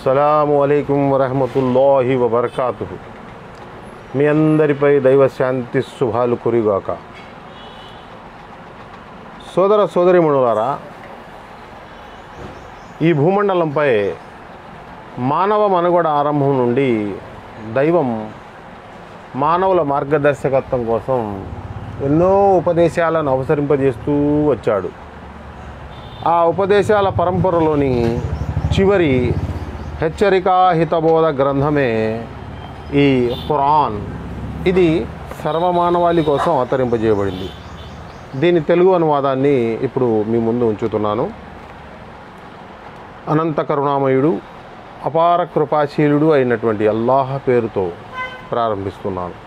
అస్సలాము అలైకుం వరహమతుల్లాహి వబర్కాతు మీ అందరిపై దైవ శాంతి శుభాలు కురిగాక సోదర సోదరిమణులారా ఈ భూమండలంపై మానవ మనుగడ ఆరంభం నుండి దైవం మానవుల మార్గదర్శకత్వం కోసం ఎన్నో ఉపదేశాలను అవసరింపజేస్తూ వచ్చాడు ఆ ఉపదేశాల పరంపరలోని చివరి హెచ్చరికా హితబోధ గ్రంథమే ఈ ఖురాన్ ఇది సర్వమానవాళి కోసం అవతరింపజేయబడింది దీని తెలుగు అనువాదాన్ని ఇప్పుడు మీ ముందు ఉంచుతున్నాను అనంత కరుణామయుడు అపార కృపాశీలుడు అయినటువంటి అల్లాహ్ పేరుతో ప్రారంభిస్తున్నాను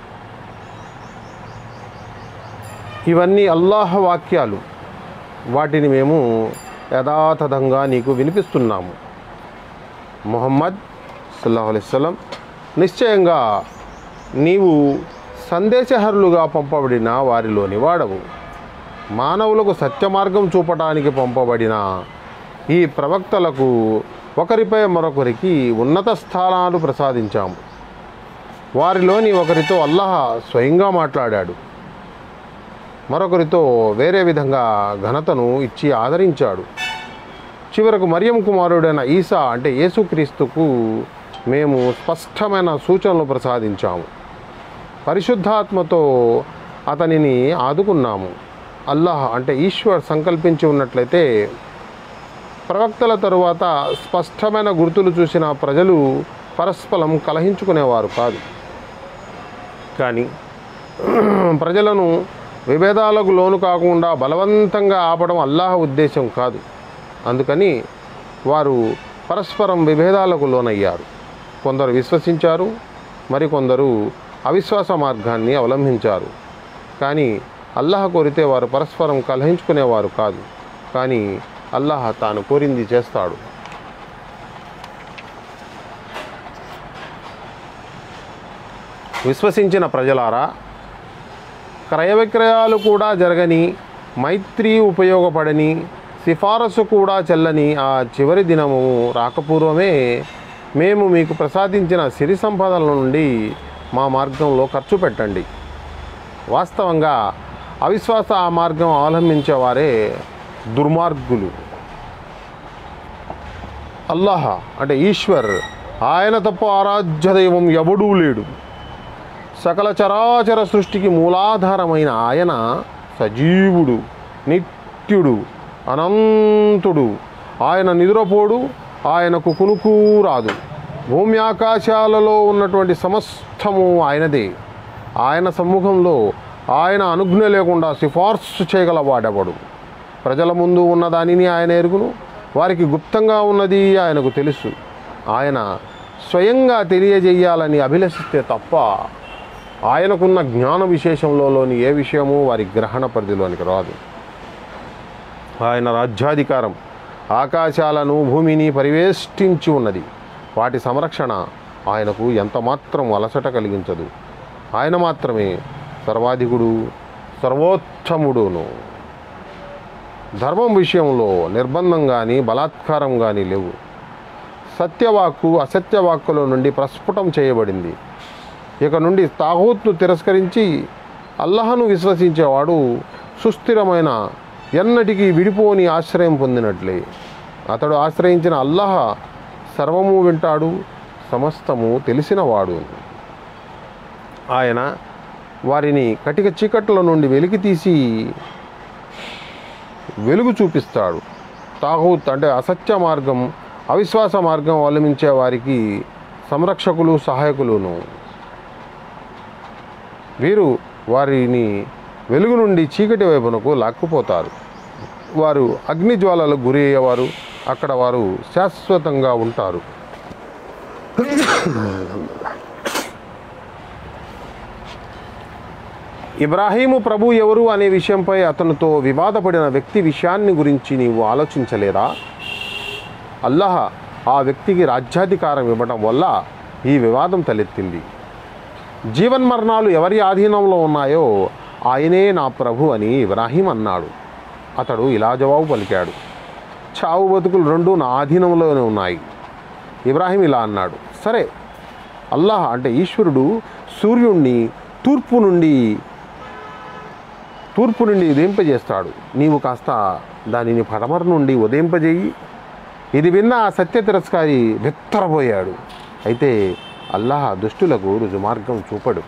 ఇవన్నీ అల్లాహ్ వాక్యాలు వాటిని మేము యథాతథంగా నీకు వినిపిస్తున్నాము మొహమ్మద్ సల్లాహు అలైస్లం నిశ్చయంగా నీవు సందేశహరులుగా పంపబడిన వారిలోని వాడవు మానవులకు సత్య మార్గం చూపటానికి పంపబడిన ఈ ప్రవక్తలకు ఒకరిపై మరొకరికి ఉన్నత స్థానాలు ప్రసాదించాము వారిలోని ఒకరితో అల్లాహ్ స్వయంగా మాట్లాడాడు మరొకరితో వేరే విధంగా ఘనతను ఇచ్చి ఆదరించాడు చివరకు మరియం కుమారుడైన ఈసా అంటే యేసుక్రీస్తుకు మేము స్పష్టమైన సూచనలు ప్రసాదించాము పరిశుద్ధాత్మతో అతనిని ఆదుకున్నాము అల్లాహ్ అంటే ఈశ్వర్ సంకల్పించి ఉన్నట్లయితే ప్రవక్తల తరువాత స్పష్టమైన గుర్తులు చూసిన ప్రజలు పరస్పరం కలహించుకునేవారు కాదు కానీ ప్రజలను విభేదాలకు లోను కాకుండా బలవంతంగా ఆపడం అల్లాహ్ ఉద్దేశం కాదు అందుకని వారు పరస్పరం విభేదాలకు లోనయ్యారు కొందరు విశ్వసించారు మరికొందరు అవిశ్వాస మార్గాన్ని అవలంబించారు కానీ అల్లాహ్ కోరితే వారు పరస్పరం కలహించుకునేవారు కాదు కానీ అల్లాహ్ తాను కోరింది చేస్తాడు విశ్వసించిన ప్రజలారా క్రయ విక్రయాలు కూడా జరగని మైత్రి ఉపయోగపడని సిఫారసు కూడా చెల్లని ఆ చివరి దినము రాకపూర్వమే మేము మీకు ప్రసాదించిన సిరి సంపదల నుండి మా మార్గంలో ఖర్చు పెట్టండి వాస్తవంగా అవిశ్వాస ఆ మార్గం అవలంబించేవారే దుర్మార్గులు అల్లాహ్ అంటే ఈశ్వర్ ఆయన తప్ప ఆరాధ్య దైవం ఎవడూ లేడు సకల చరాచర సృష్టికి మూలాధారమైన ఆయన సజీవుడు నిత్యుడు అనంతుడు ఆయన నిద్రపోడు ఆయనకు కునుకు రాదు భూమి ఆకాశాలలో ఉన్నటువంటి సమస్తము ఆయనదే ఆయన సమ్ముఖంలో ఆయన అనుజ్ఞ లేకుండా సిఫార్సు చేయగల వాడెవడు ప్రజల ముందు ఉన్న దానిని ఆయన ఎరుగును వారికి గుప్తంగా ఉన్నది ఆయనకు తెలుసు ఆయన స్వయంగా తెలియజేయాలని అభిలషిస్తే తప్ప ఆయనకున్న జ్ఞాన విశేషంలోని ఏ విషయము వారి గ్రహణ పరిధిలోనికి రాదు ఆయన రాజ్యాధికారం ఆకాశాలను భూమిని పరివేష్టించి ఉన్నది వాటి సంరక్షణ ఆయనకు ఎంత మాత్రం అలసట కలిగించదు ఆయన మాత్రమే సర్వాధికుడు సర్వోత్తముడును ధర్మం విషయంలో నిర్బంధం కానీ బలాత్కారం కానీ లేవు సత్యవాక్కు అసత్యవాక్కుల నుండి ప్రస్ఫుటం చేయబడింది ఇక నుండి తాహూత్ను తిరస్కరించి అల్లహను విశ్వసించేవాడు సుస్థిరమైన ఎన్నటికీ విడిపోని ఆశ్రయం పొందినట్లే అతడు ఆశ్రయించిన అల్లహ సర్వము వింటాడు సమస్తము తెలిసినవాడు ఆయన వారిని కటిక చీకట్ల నుండి వెలికి తీసి వెలుగు చూపిస్తాడు తాహూత్ అంటే అసత్య మార్గం అవిశ్వాస మార్గం అవలంబించే వారికి సంరక్షకులు సహాయకులును వీరు వారిని వెలుగు నుండి చీకటి వైపునకు లాక్కుపోతారు వారు అగ్ని జ్వాలలకు గురి అయ్యేవారు అక్కడ వారు శాశ్వతంగా ఉంటారు ఇబ్రాహీము ప్రభు ఎవరు అనే విషయంపై అతనితో వివాదపడిన వ్యక్తి విషయాన్ని గురించి నీవు ఆలోచించలేరా అల్లహ ఆ వ్యక్తికి రాజ్యాధికారం ఇవ్వడం వల్ల ఈ వివాదం తలెత్తింది జీవన్మరణాలు ఎవరి ఆధీనంలో ఉన్నాయో ఆయనే నా ప్రభు అని ఇబ్రాహీం అన్నాడు అతడు ఇలా జవాబు పలికాడు చావు బతుకులు రెండు నా ఆధీనంలోనే ఉన్నాయి ఇబ్రాహీం ఇలా అన్నాడు సరే అల్లాహ్ అంటే ఈశ్వరుడు సూర్యుణ్ణి తూర్పు నుండి తూర్పు నుండి ఉదయింపజేస్తాడు నీవు కాస్త దానిని పడమర నుండి ఉదయింపజేయి ఇది విన్న ఆ సత్య తిరస్కారి విత్తరబోయాడు అయితే అల్లాహ్ దుష్టులకు రుజుమార్గం చూపడు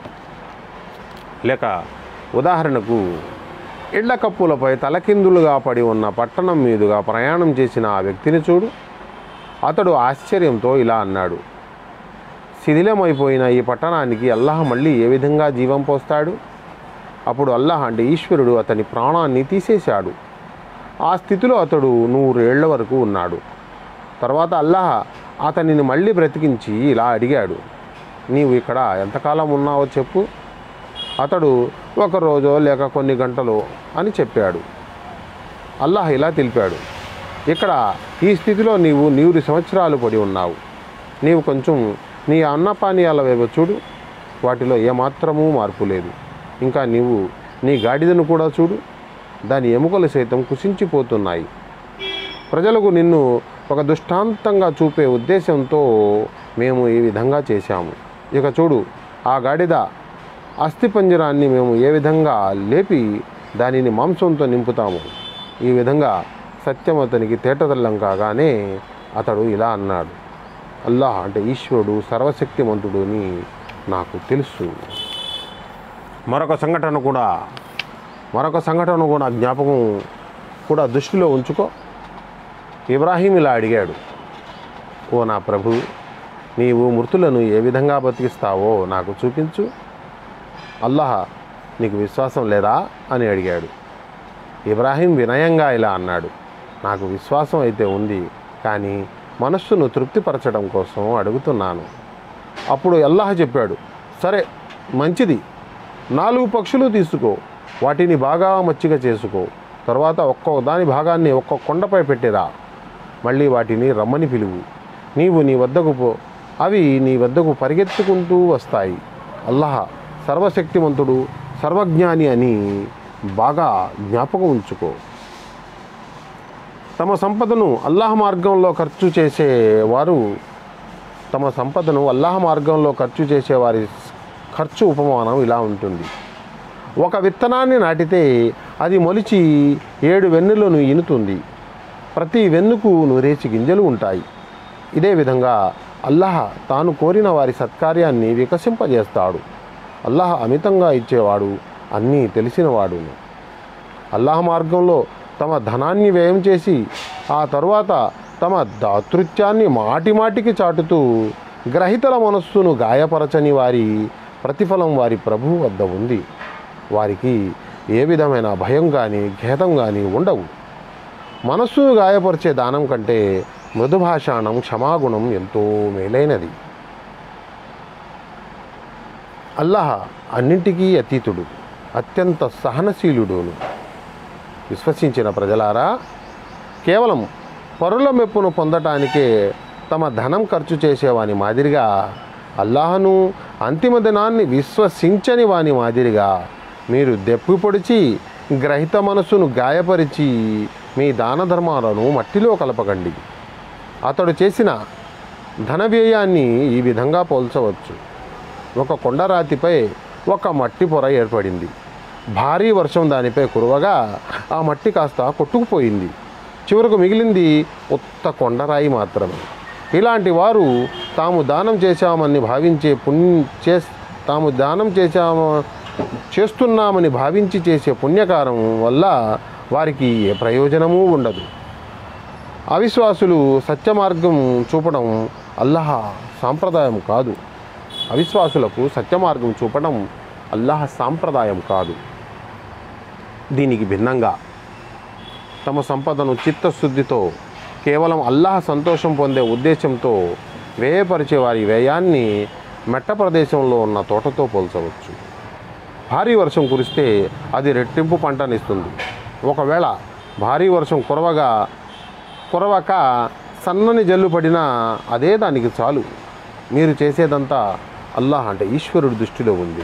లేక ఉదాహరణకు ఇళ్ల కప్పులపై తలకిందులుగా పడి ఉన్న పట్టణం మీదుగా ప్రయాణం చేసిన ఆ వ్యక్తిని చూడు అతడు ఆశ్చర్యంతో ఇలా అన్నాడు శిథిలమైపోయిన ఈ పట్టణానికి అల్లాహ్ మళ్ళీ ఏ విధంగా జీవం పోస్తాడు అప్పుడు అల్లాహ్ అంటే ఈశ్వరుడు అతని ప్రాణాన్ని తీసేశాడు ఆ స్థితిలో అతడు నూరేళ్ల వరకు ఉన్నాడు తర్వాత అల్లాహ్ అతనిని మళ్ళీ బ్రతికించి ఇలా అడిగాడు నీవు ఇక్కడ ఎంతకాలం ఉన్నావో చెప్పు అతడు ఒక రోజో లేక కొన్ని గంటలు అని చెప్పాడు అల్లాహ్ ఇలా తెలిపాడు ఇక్కడ ఈ స్థితిలో నీవు నూరు సంవత్సరాలు పడి ఉన్నావు నీవు కొంచెం నీ అన్నపానీయాల వైపు చూడు వాటిలో ఏమాత్రమూ మార్పు లేదు ఇంకా నీవు నీ గాడిదను కూడా చూడు దాని ఎముకలు సైతం కుసించిపోతున్నాయి ప్రజలకు నిన్ను ఒక దృష్టాంతంగా చూపే ఉద్దేశంతో మేము ఈ విధంగా చేశాము ఇక చూడు ఆ గాడిద అస్థిపంజరాన్ని మేము ఏ విధంగా లేపి దానిని మాంసంతో నింపుతాము ఈ విధంగా సత్యం అతనికి తేటతల్లం కాగానే అతడు ఇలా అన్నాడు అల్లాహ్ అంటే ఈశ్వరుడు సర్వశక్తిమంతుడు అని నాకు తెలుసు మరొక సంఘటన కూడా మరొక సంఘటన కూడా జ్ఞాపకం కూడా దృష్టిలో ఉంచుకో ఇబ్రాహీం ఇలా అడిగాడు ఓ నా ప్రభు నీవు మృతులను ఏ విధంగా బతికిస్తావో నాకు చూపించు అల్లాహ్ నీకు విశ్వాసం లేదా అని అడిగాడు ఇబ్రాహీం వినయంగా ఇలా అన్నాడు నాకు విశ్వాసం అయితే ఉంది కానీ మనస్సును తృప్తిపరచడం కోసం అడుగుతున్నాను అప్పుడు అల్లాహ్ చెప్పాడు సరే మంచిది నాలుగు పక్షులు తీసుకో వాటిని బాగా మచ్చిక చేసుకో తర్వాత ఒక్కో దాని భాగాన్ని ఒక్క కొండపై పెట్టిరా మళ్ళీ వాటిని రమ్మని పిలువు నీవు నీ వద్దకు పో అవి నీ వద్దకు పరిగెత్తుకుంటూ వస్తాయి అల్లాహ్ సర్వశక్తిమంతుడు సర్వజ్ఞాని అని బాగా జ్ఞాపకం ఉంచుకో తమ సంపదను అల్లాహ్ మార్గంలో ఖర్చు చేసేవారు తమ సంపదను అల్లాహ్ మార్గంలో ఖర్చు చేసేవారి ఖర్చు ఉపమానం ఇలా ఉంటుంది ఒక విత్తనాన్ని నాటితే అది మొలిచి ఏడు వెన్నులను ఇనుతుంది ప్రతి వెన్నుకు నూరేసి గింజలు ఉంటాయి ఇదే విధంగా అల్లాహ్ తాను కోరిన వారి సత్కార్యాన్ని వికసింపజేస్తాడు అల్లాహ్ అమితంగా ఇచ్చేవాడు అన్నీ తెలిసినవాడును అల్లాహ్ మార్గంలో తమ ధనాన్ని వ్యయం చేసి ఆ తరువాత తమ దాతృత్యాన్ని మాటిమాటికి చాటుతూ గ్రహితల మనస్సును గాయపరచని వారి ప్రతిఫలం వారి ప్రభువు వద్ద ఉంది వారికి ఏ విధమైన భయం కానీ ఖేదం కానీ ఉండవు మనస్సును గాయపరిచే దానం కంటే మృదుభాషాణం క్షమాగుణం ఎంతో మేలైనది అల్లాహ్ అన్నింటికీ అతీతుడు అత్యంత సహనశీలుడును విశ్వసించిన ప్రజలారా కేవలం పరుల మెప్పును పొందటానికే తమ ధనం ఖర్చు చేసేవాని మాదిరిగా అల్లాహను అంతిమ దినాన్ని విశ్వసించని వాని మాదిరిగా మీరు దెప్పి పొడిచి గ్రహిత మనసును గాయపరిచి మీ దాన ధర్మాలను మట్టిలో కలపకండి అతడు చేసిన ధన వ్యయాన్ని ఈ విధంగా పోల్చవచ్చు ఒక కొండరాతిపై ఒక మట్టి పొర ఏర్పడింది భారీ వర్షం దానిపై కురవగా ఆ మట్టి కాస్త కొట్టుకుపోయింది చివరకు మిగిలింది ఉత్త కొండరాయి మాత్రమే ఇలాంటి వారు తాము దానం చేశామని భావించే పుణ్య చే తాము దానం చేశాము చేస్తున్నామని భావించి చేసే పుణ్యకారం వల్ల వారికి ఏ ప్రయోజనమూ ఉండదు అవిశ్వాసులు సత్య మార్గం చూపడం అల్లాహ్ సాంప్రదాయం కాదు అవిశ్వాసులకు సత్య మార్గం చూపడం అల్లాహ్ సాంప్రదాయం కాదు దీనికి భిన్నంగా తమ సంపదను చిత్తశుద్ధితో కేవలం అల్లాహ్ సంతోషం పొందే ఉద్దేశంతో వ్యయపరిచే వారి వ్యయాన్ని మెట్ట ప్రదేశంలో ఉన్న తోటతో పోల్చవచ్చు భారీ వర్షం కురిస్తే అది రెట్టింపు పంటనిస్తుంది ఒకవేళ భారీ వర్షం కురవగా కురవక సన్నని జల్లు పడినా అదే దానికి చాలు మీరు చేసేదంతా అల్లాహ్ అంటే ఈశ్వరుడి దృష్టిలో ఉంది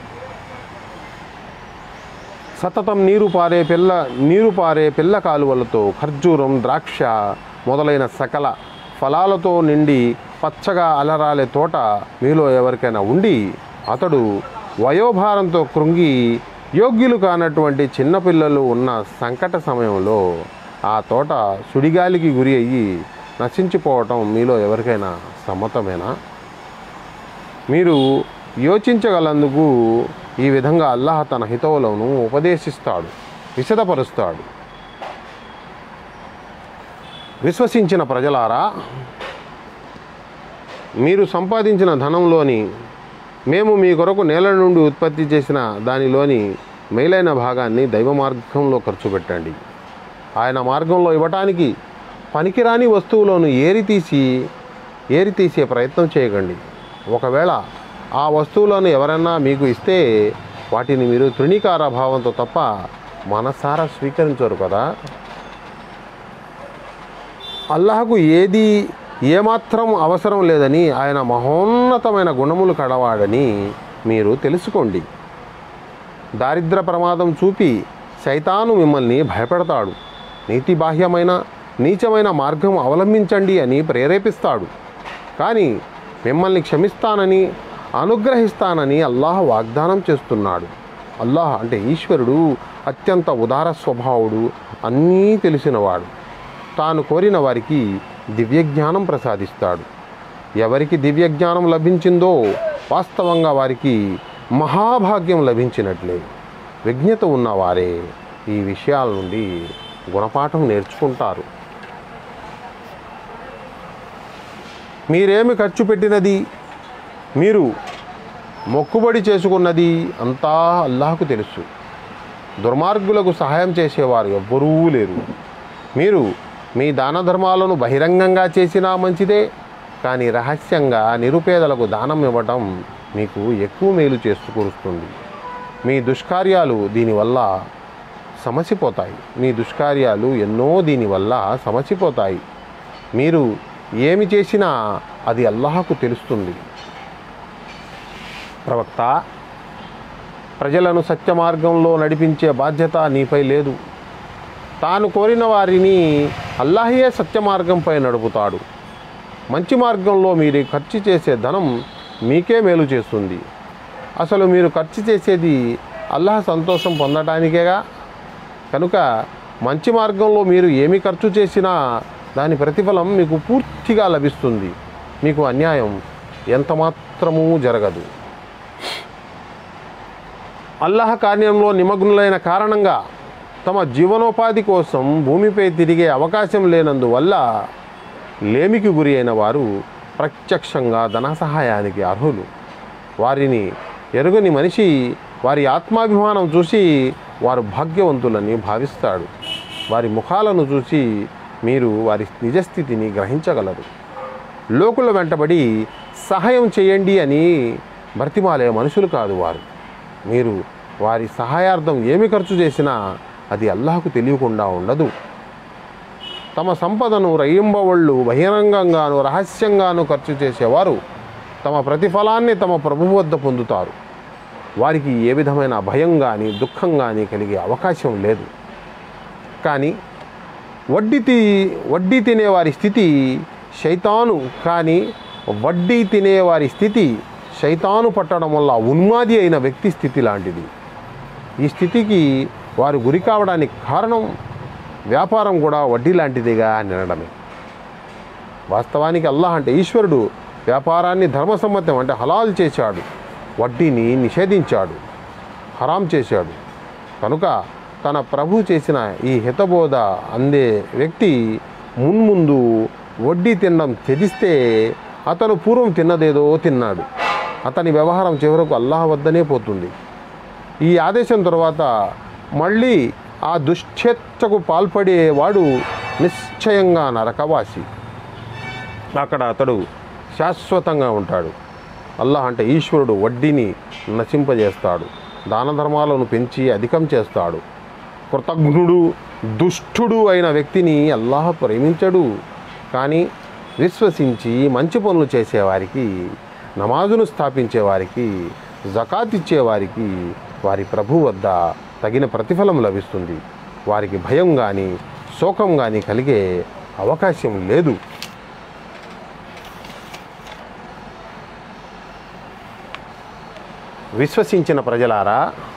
సతతం నీరు పారే పిల్ల నీరు పారే పిల్ల కాలువలతో ఖర్జూరం ద్రాక్ష మొదలైన సకల ఫలాలతో నిండి పచ్చగా అలరాలే తోట మీలో ఎవరికైనా ఉండి అతడు వయోభారంతో కృంగి యోగ్యులు కానటువంటి చిన్నపిల్లలు ఉన్న సంకట సమయంలో ఆ తోట సుడిగాలికి గురి అయ్యి నశించిపోవటం మీలో ఎవరికైనా సమ్మతమేనా మీరు యోచించగలందుకు ఈ విధంగా అల్లాహ్ తన హితవులను ఉపదేశిస్తాడు విశదపరుస్తాడు విశ్వసించిన ప్రజలారా మీరు సంపాదించిన ధనంలోని మేము మీ కొరకు నేల నుండి ఉత్పత్తి చేసిన దానిలోని మేలైన భాగాన్ని దైవ మార్గంలో ఖర్చు పెట్టండి ఆయన మార్గంలో ఇవ్వటానికి పనికిరాని వస్తువులను ఏరి తీసి ఏరి తీసే ప్రయత్నం చేయకండి ఒకవేళ ఆ వస్తువులను ఎవరైనా మీకు ఇస్తే వాటిని మీరు తృణీకార భావంతో తప్ప మనసారా స్వీకరించరు కదా అల్లాహకు ఏది ఏమాత్రం అవసరం లేదని ఆయన మహోన్నతమైన గుణములు కడవాడని మీరు తెలుసుకోండి దారిద్ర ప్రమాదం చూపి సైతాను మిమ్మల్ని భయపెడతాడు నీతి బాహ్యమైన నీచమైన మార్గం అవలంబించండి అని ప్రేరేపిస్తాడు కానీ మిమ్మల్ని క్షమిస్తానని అనుగ్రహిస్తానని అల్లాహ్ వాగ్దానం చేస్తున్నాడు అల్లాహ్ అంటే ఈశ్వరుడు అత్యంత ఉదార స్వభావుడు అన్నీ తెలిసినవాడు తాను కోరిన వారికి దివ్యజ్ఞానం ప్రసాదిస్తాడు ఎవరికి దివ్యజ్ఞానం లభించిందో వాస్తవంగా వారికి మహాభాగ్యం లభించినట్లే విజ్ఞత ఉన్నవారే ఈ విషయాల నుండి గుణపాఠం నేర్చుకుంటారు మీరేమి ఖర్చు పెట్టినది మీరు మొక్కుబడి చేసుకున్నది అంతా అల్లాహకు తెలుసు దుర్మార్గులకు సహాయం చేసేవారు ఎవ్వరూ లేరు మీరు మీ దాన ధర్మాలను బహిరంగంగా చేసినా మంచిదే కానీ రహస్యంగా నిరుపేదలకు దానం ఇవ్వటం మీకు ఎక్కువ మేలు చేస్తూకూరుస్తుంది మీ దుష్కార్యాలు దీనివల్ల సమసిపోతాయి మీ దుష్కార్యాలు ఎన్నో దీనివల్ల సమసిపోతాయి మీరు ఏమి చేసినా అది అల్లాహకు తెలుస్తుంది ప్రవక్త ప్రజలను సత్య మార్గంలో నడిపించే బాధ్యత నీపై లేదు తాను కోరిన వారిని అల్లాహయే సత్య మార్గంపై నడుపుతాడు మంచి మార్గంలో మీరు ఖర్చు చేసే ధనం మీకే మేలు చేస్తుంది అసలు మీరు ఖర్చు చేసేది అల్లాహ్ సంతోషం పొందటానికేగా కనుక మంచి మార్గంలో మీరు ఏమి ఖర్చు చేసినా దాని ప్రతిఫలం మీకు పూర్తిగా లభిస్తుంది మీకు అన్యాయం ఎంత మాత్రమూ జరగదు అల్లాహ్ కార్యంలో నిమగ్నులైన కారణంగా తమ జీవనోపాధి కోసం భూమిపై తిరిగే అవకాశం లేనందువల్ల లేమికి గురి అయిన వారు ప్రత్యక్షంగా ధన సహాయానికి అర్హులు వారిని ఎరుగని మనిషి వారి ఆత్మాభిమానం చూసి వారు భాగ్యవంతులని భావిస్తాడు వారి ముఖాలను చూసి మీరు వారి నిజస్థితిని గ్రహించగలరు లోకుల వెంటబడి సహాయం చేయండి అని బ్రతిమాలే మనుషులు కాదు వారు మీరు వారి సహాయార్థం ఏమి ఖర్చు చేసినా అది అల్లాహకు తెలియకుండా ఉండదు తమ సంపదను రయింబవళ్ళు బహిరంగంగాను రహస్యంగాను ఖర్చు చేసేవారు తమ ప్రతిఫలాన్ని తమ ప్రభువు వద్ద పొందుతారు వారికి ఏ విధమైన భయం కానీ దుఃఖం కానీ కలిగే అవకాశం లేదు కానీ వడ్డీ తి వడ్డీ తినేవారి స్థితి శైతాను కానీ వడ్డీ తినేవారి స్థితి శైతాను పట్టడం వల్ల ఉన్మాది అయిన వ్యక్తి స్థితి లాంటిది ఈ స్థితికి వారు గురి కావడానికి కారణం వ్యాపారం కూడా వడ్డీ లాంటిదిగా నినడమే వాస్తవానికి అల్లాహ్ అంటే ఈశ్వరుడు వ్యాపారాన్ని ధర్మసమ్మతం అంటే హలాల్ చేశాడు వడ్డీని నిషేధించాడు హరాం చేశాడు కనుక తన ప్రభు చేసిన ఈ హితబోధ అందే వ్యక్తి మున్ముందు వడ్డీ తినడం త్యజిస్తే అతను పూర్వం తిన్నదేదో తిన్నాడు అతని వ్యవహారం చివరకు అల్లాహ్ వద్దనే పోతుంది ఈ ఆదేశం తర్వాత మళ్ళీ ఆ దుశ్చేచ్చకు పాల్పడేవాడు నిశ్చయంగా నరకవాసి అక్కడ అతడు శాశ్వతంగా ఉంటాడు అల్లాహ్ అంటే ఈశ్వరుడు వడ్డీని నశింపజేస్తాడు దాన ధర్మాలను పెంచి అధికం చేస్తాడు కృతజ్ఞుడు దుష్టుడు అయిన వ్యక్తిని అల్లాహ్ ప్రేమించడు కానీ విశ్వసించి మంచి పనులు చేసేవారికి నమాజును స్థాపించేవారికి జకాత్ ఇచ్చేవారికి వారి ప్రభు వద్ద తగిన ప్రతిఫలం లభిస్తుంది వారికి భయం కానీ శోకం కానీ కలిగే అవకాశం లేదు విశ్వసించిన ప్రజలారా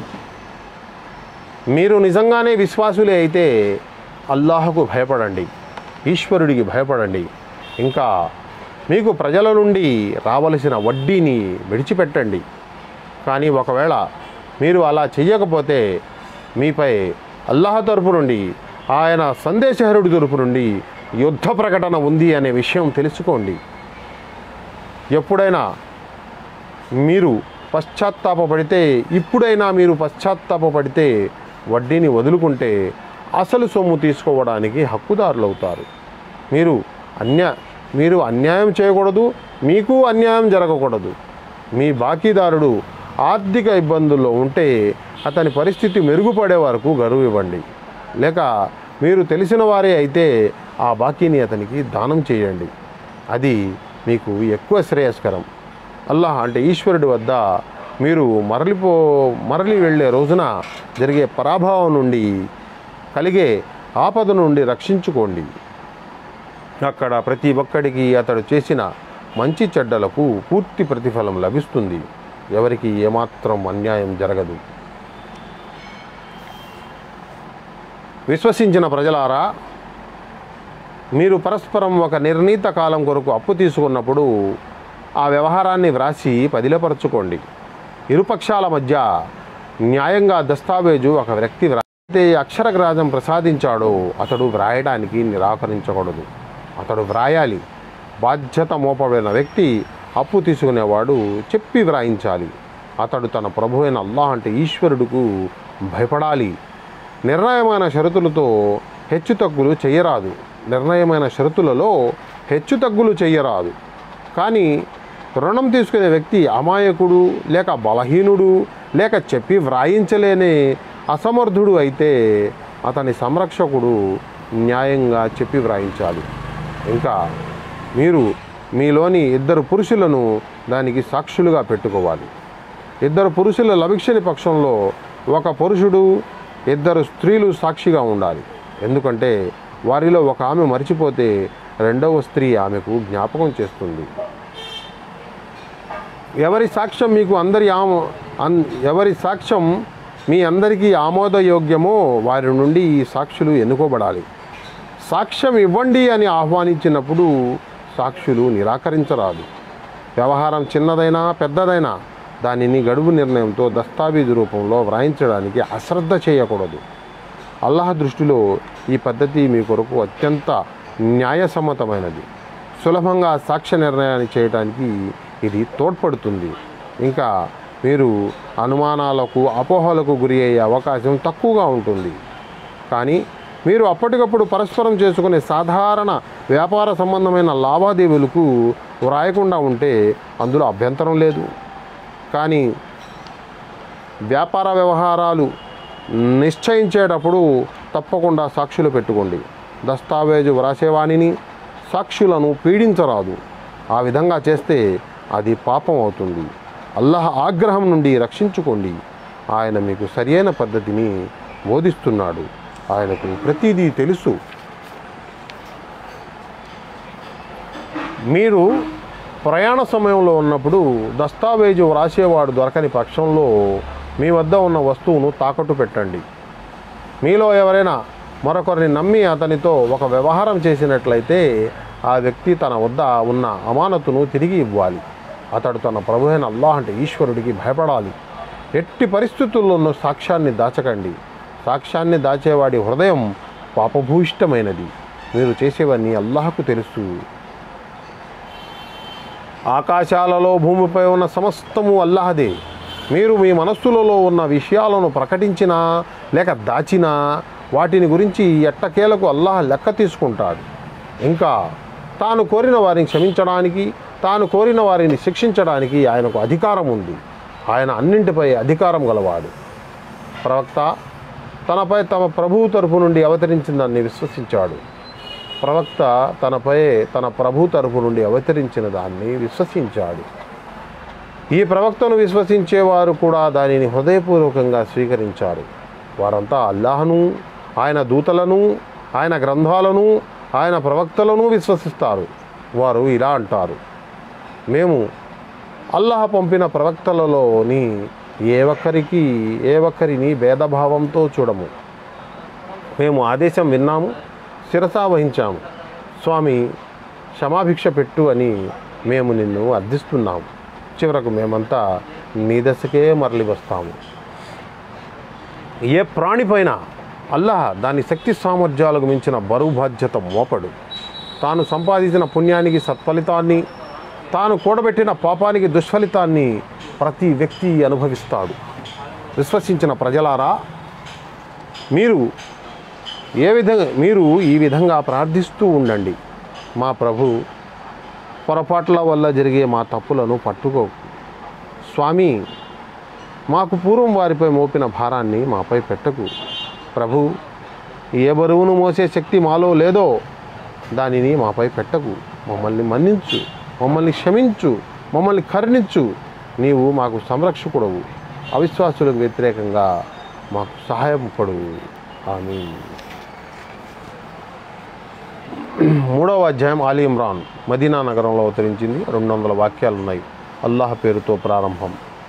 మీరు నిజంగానే విశ్వాసులే అయితే అల్లాహకు భయపడండి ఈశ్వరుడికి భయపడండి ఇంకా మీకు ప్రజల నుండి రావలసిన వడ్డీని విడిచిపెట్టండి కానీ ఒకవేళ మీరు అలా చెయ్యకపోతే మీపై అల్లాహ్ తరపు నుండి ఆయన సందేశహరుడి తరపు నుండి యుద్ధ ప్రకటన ఉంది అనే విషయం తెలుసుకోండి ఎప్పుడైనా మీరు పశ్చాత్తాపపడితే ఇప్పుడైనా మీరు పశ్చాత్తాపపడితే వడ్డీని వదులుకుంటే అసలు సొమ్ము తీసుకోవడానికి హక్కుదారులు అవుతారు మీరు అన్యా మీరు అన్యాయం చేయకూడదు మీకు అన్యాయం జరగకూడదు మీ బాకీదారుడు ఆర్థిక ఇబ్బందుల్లో ఉంటే అతని పరిస్థితి మెరుగుపడే వరకు గడువు ఇవ్వండి లేక మీరు తెలిసిన వారే అయితే ఆ బాకీని అతనికి దానం చేయండి అది మీకు ఎక్కువ శ్రేయస్కరం అల్లాహ్ అంటే ఈశ్వరుడి వద్ద మీరు మరలిపో మరలి వెళ్ళే రోజున జరిగే పరాభావం నుండి కలిగే ఆపద నుండి రక్షించుకోండి అక్కడ ప్రతి ఒక్కడికి అతడు చేసిన మంచి చెడ్డలకు పూర్తి ప్రతిఫలం లభిస్తుంది ఎవరికి ఏమాత్రం అన్యాయం జరగదు విశ్వసించిన ప్రజలారా మీరు పరస్పరం ఒక నిర్ణీత కాలం కొరకు అప్పు తీసుకున్నప్పుడు ఆ వ్యవహారాన్ని వ్రాసి పదిలపరచుకోండి ఇరుపక్షాల మధ్య న్యాయంగా దస్తావేజు ఒక వ్యక్తి వ్రాయితే అక్షరగ్రాజం ప్రసాదించాడో అతడు వ్రాయడానికి నిరాకరించకూడదు అతడు వ్రాయాలి బాధ్యత మోపబడిన వ్యక్తి అప్పు తీసుకునేవాడు చెప్పి వ్రాయించాలి అతడు తన ప్రభు అయిన అల్లాహ్ అంటే ఈశ్వరుడుకు భయపడాలి నిర్ణయమైన షరతులతో హెచ్చుతగ్గులు చేయరాదు నిర్ణయమైన షరతులలో హెచ్చుతగ్గులు చేయరాదు కానీ రుణం తీసుకునే వ్యక్తి అమాయకుడు లేక బలహీనుడు లేక చెప్పి వ్రాయించలేని అసమర్థుడు అయితే అతని సంరక్షకుడు న్యాయంగా చెప్పి వ్రాయించాలి ఇంకా మీరు మీలోని ఇద్దరు పురుషులను దానికి సాక్షులుగా పెట్టుకోవాలి ఇద్దరు పురుషుల లభిక్షని పక్షంలో ఒక పురుషుడు ఇద్దరు స్త్రీలు సాక్షిగా ఉండాలి ఎందుకంటే వారిలో ఒక ఆమె మర్చిపోతే రెండవ స్త్రీ ఆమెకు జ్ఞాపకం చేస్తుంది ఎవరి సాక్ష్యం మీకు అందరి ఆమో అన్ ఎవరి సాక్ష్యం మీ అందరికీ ఆమోదయోగ్యమో వారి నుండి ఈ సాక్షులు ఎన్నుకోబడాలి సాక్ష్యం ఇవ్వండి అని ఆహ్వానించినప్పుడు సాక్షులు నిరాకరించరాదు వ్యవహారం చిన్నదైనా పెద్దదైనా దానిని గడువు నిర్ణయంతో దస్తావేజు రూపంలో వ్రాయించడానికి అశ్రద్ధ చేయకూడదు అల్లాహ్ దృష్టిలో ఈ పద్ధతి మీ కొరకు అత్యంత న్యాయసమ్మతమైనది సులభంగా సాక్ష్య నిర్ణయాన్ని చేయడానికి ఇది తోడ్పడుతుంది ఇంకా మీరు అనుమానాలకు అపోహలకు గురి అయ్యే అవకాశం తక్కువగా ఉంటుంది కానీ మీరు అప్పటికప్పుడు పరస్పరం చేసుకునే సాధారణ వ్యాపార సంబంధమైన లావాదేవీలకు వ్రాయకుండా ఉంటే అందులో అభ్యంతరం లేదు కానీ వ్యాపార వ్యవహారాలు నిశ్చయించేటప్పుడు తప్పకుండా సాక్షులు పెట్టుకోండి దస్తావేజు వ్రాసేవాణిని సాక్షులను పీడించరాదు ఆ విధంగా చేస్తే అది పాపం అవుతుంది అల్లాహ్ ఆగ్రహం నుండి రక్షించుకోండి ఆయన మీకు సరియైన పద్ధతిని బోధిస్తున్నాడు ఆయనకు ప్రతిదీ తెలుసు మీరు ప్రయాణ సమయంలో ఉన్నప్పుడు దస్తావేజు వ్రాసేవాడు దొరకని పక్షంలో మీ వద్ద ఉన్న వస్తువును తాకట్టు పెట్టండి మీలో ఎవరైనా మరొకరిని నమ్మి అతనితో ఒక వ్యవహారం చేసినట్లయితే ఆ వ్యక్తి తన వద్ద ఉన్న అమానతును తిరిగి ఇవ్వాలి అతడు తన ప్రభు అయిన అల్లాహ్ అంటే ఈశ్వరుడికి భయపడాలి ఎట్టి పరిస్థితుల్లోనూ సాక్ష్యాన్ని దాచకండి సాక్ష్యాన్ని దాచేవాడి హృదయం పాపభూయిష్టమైనది మీరు చేసేవన్నీ అల్లాహకు తెలుసు ఆకాశాలలో భూమిపై ఉన్న సమస్తము అల్లాహదే మీరు మీ మనస్సులలో ఉన్న విషయాలను ప్రకటించినా లేక దాచినా వాటిని గురించి ఎట్టకేలకు అల్లాహ్ లెక్క తీసుకుంటాడు ఇంకా తాను కోరిన వారిని క్షమించడానికి తాను కోరిన వారిని శిక్షించడానికి ఆయనకు అధికారం ఉంది ఆయన అన్నింటిపై అధికారం గలవాడు ప్రవక్త తనపై తమ ప్రభువు తరపు నుండి అవతరించిందాన్ని విశ్వసించాడు ప్రవక్త తనపై తన ప్రభు తరపు నుండి అవతరించిన దాన్ని విశ్వసించాడు ఈ ప్రవక్తను విశ్వసించేవారు కూడా దానిని హృదయపూర్వకంగా స్వీకరించారు వారంతా అల్లాహను ఆయన దూతలను ఆయన గ్రంథాలను ఆయన ప్రవక్తలను విశ్వసిస్తారు వారు ఇలా అంటారు మేము అల్లాహ్ పంపిన ప్రవక్తలలోని ఏ ఒక్కరికి ఏ ఒక్కరిని భేదభావంతో చూడము మేము ఆదేశం విన్నాము శిరసా వహించాము స్వామి క్షమాభిక్ష పెట్టు అని మేము నిన్ను అర్థిస్తున్నాము చివరకు మేమంతా నీ దశకే మరలి వస్తాము ఏ ప్రాణిపైన అల్లాహ్ దాని శక్తి సామర్థ్యాలకు మించిన బరువు బాధ్యత మోపడు తాను సంపాదించిన పుణ్యానికి సత్ఫలితాన్ని తాను కూడబెట్టిన పాపానికి దుష్ఫలితాన్ని ప్రతి వ్యక్తి అనుభవిస్తాడు విశ్వసించిన ప్రజలారా మీరు ఏ విధంగా మీరు ఈ విధంగా ప్రార్థిస్తూ ఉండండి మా ప్రభు పొరపాట్ల వల్ల జరిగే మా తప్పులను పట్టుకోకు స్వామి మాకు పూర్వం వారిపై మోపిన భారాన్ని మాపై పెట్టకు ప్రభు ఏ బరువును మోసే శక్తి మాలో లేదో దానిని మాపై పెట్టకు మమ్మల్ని మన్నించు మమ్మల్ని క్షమించు మమ్మల్ని కరుణించు నీవు మాకు సంరక్షకుడవు అవిశ్వాసులకు వ్యతిరేకంగా మాకు సహాయం పడు ఆమె మూడవ అధ్యాయం ఆలీ ఇమ్రాన్ మదీనా నగరంలో అవతరించింది రెండు వందల వాక్యాలు ఉన్నాయి అల్లాహ్ పేరుతో ప్రారంభం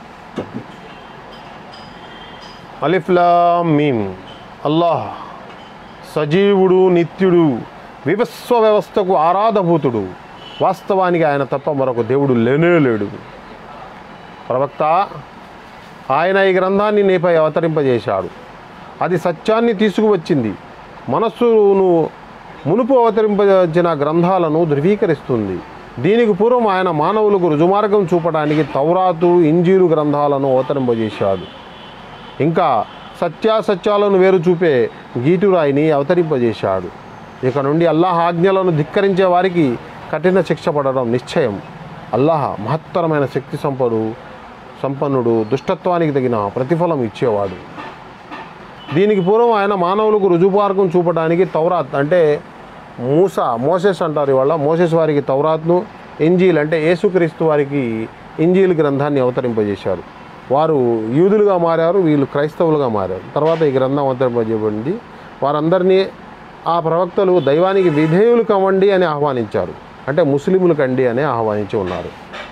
అలిఫ్లాం మీమ్ అల్లాహ్ సజీవుడు నిత్యుడు వివస్వ వ్యవస్థకు ఆరాధభూతుడు వాస్తవానికి ఆయన తప్ప మరొక దేవుడు లేనే లేడు ప్రవక్త ఆయన ఈ గ్రంథాన్ని నీపై అవతరింపజేశాడు అది సత్యాన్ని తీసుకువచ్చింది మనస్సును మునుపు అవతరింపజేసిన గ్రంథాలను ధృవీకరిస్తుంది దీనికి పూర్వం ఆయన మానవులకు రుజుమార్గం చూపడానికి తౌరాతు ఇంజీలు గ్రంథాలను అవతరింపజేశాడు ఇంకా సత్యాసత్యాలను వేరు చూపే గీటురాయిని అవతరింపజేశాడు ఇక నుండి అల్లాహ్ ఆజ్ఞలను ధిక్కరించే వారికి కఠిన శిక్ష పడడం నిశ్చయం అల్లాహ్ మహత్తరమైన శక్తి సంపడు సంపన్నుడు దుష్టత్వానికి తగిన ప్రతిఫలం ఇచ్చేవాడు దీనికి పూర్వం ఆయన మానవులకు రుజుమార్గం చూపడానికి తౌరాత్ అంటే మూస మోసెస్ అంటారు ఇవాళ మోసెస్ వారికి తౌరాత్ను ఇంజీల్ అంటే యేసుక్రీస్తు వారికి ఇంజీల్ గ్రంథాన్ని అవతరింపజేశారు వారు యూదులుగా మారారు వీళ్ళు క్రైస్తవులుగా మారారు తర్వాత ఈ గ్రంథం అవతరింపజేయబడింది వారందరినీ ఆ ప్రవక్తలు దైవానికి విధేయులు కవ్వండి అని ఆహ్వానించారు అంటే ముస్లింలు కండి అని ఆహ్వానించి ఉన్నారు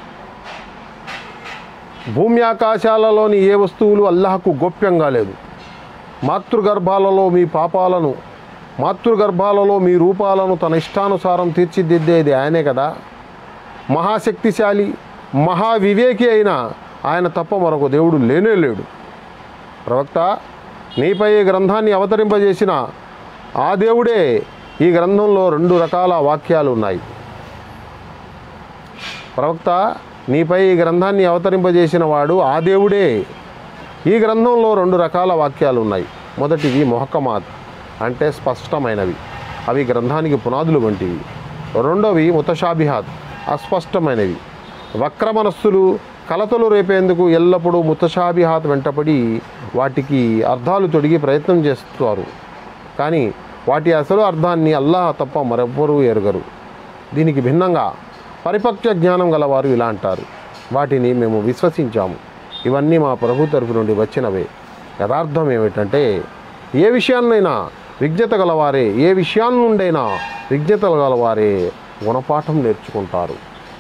భూమి ఆకాశాలలోని ఏ వస్తువులు అల్లాహకు గోప్యంగా లేదు మాతృగర్భాలలో మీ పాపాలను మాతృగర్భాలలో మీ రూపాలను తన ఇష్టానుసారం తీర్చిదిద్దేది ఆయనే కదా మహాశక్తిశాలి మహావివేకి అయిన ఆయన తప్ప మరొక దేవుడు లేనే లేడు ప్రవక్త నీపై ఈ గ్రంథాన్ని అవతరింపజేసిన ఆ దేవుడే ఈ గ్రంథంలో రెండు రకాల వాక్యాలు ఉన్నాయి ప్రవక్త నీపై ఈ గ్రంథాన్ని అవతరింపజేసిన వాడు ఆ దేవుడే ఈ గ్రంథంలో రెండు రకాల వాక్యాలు ఉన్నాయి మొదటివి మొహకమాత్ అంటే స్పష్టమైనవి అవి గ్రంథానికి పునాదులు వంటివి రెండవి ముతషాబిహాత్ అస్పష్టమైనవి వక్ర మనస్సులు కలతలు రేపేందుకు ఎల్లప్పుడూ ముతషాబిహాత్ వెంటపడి వాటికి అర్థాలు తొడిగి ప్రయత్నం చేస్తారు కానీ వాటి అసలు అర్థాన్ని అల్లాహ్ తప్ప మరెవ్వరూ ఎరుగరు దీనికి భిన్నంగా పరిపక్వ జ్ఞానం గలవారు ఇలా అంటారు వాటిని మేము విశ్వసించాము ఇవన్నీ మా ప్రభు తరపు నుండి వచ్చినవే యథార్థం ఏమిటంటే ఏ విషయాన్నైనా విజ్ఞత గలవారే ఏ విషయాన్ని నుండైనా విజ్ఞత గలవారే గుణపాఠం నేర్చుకుంటారు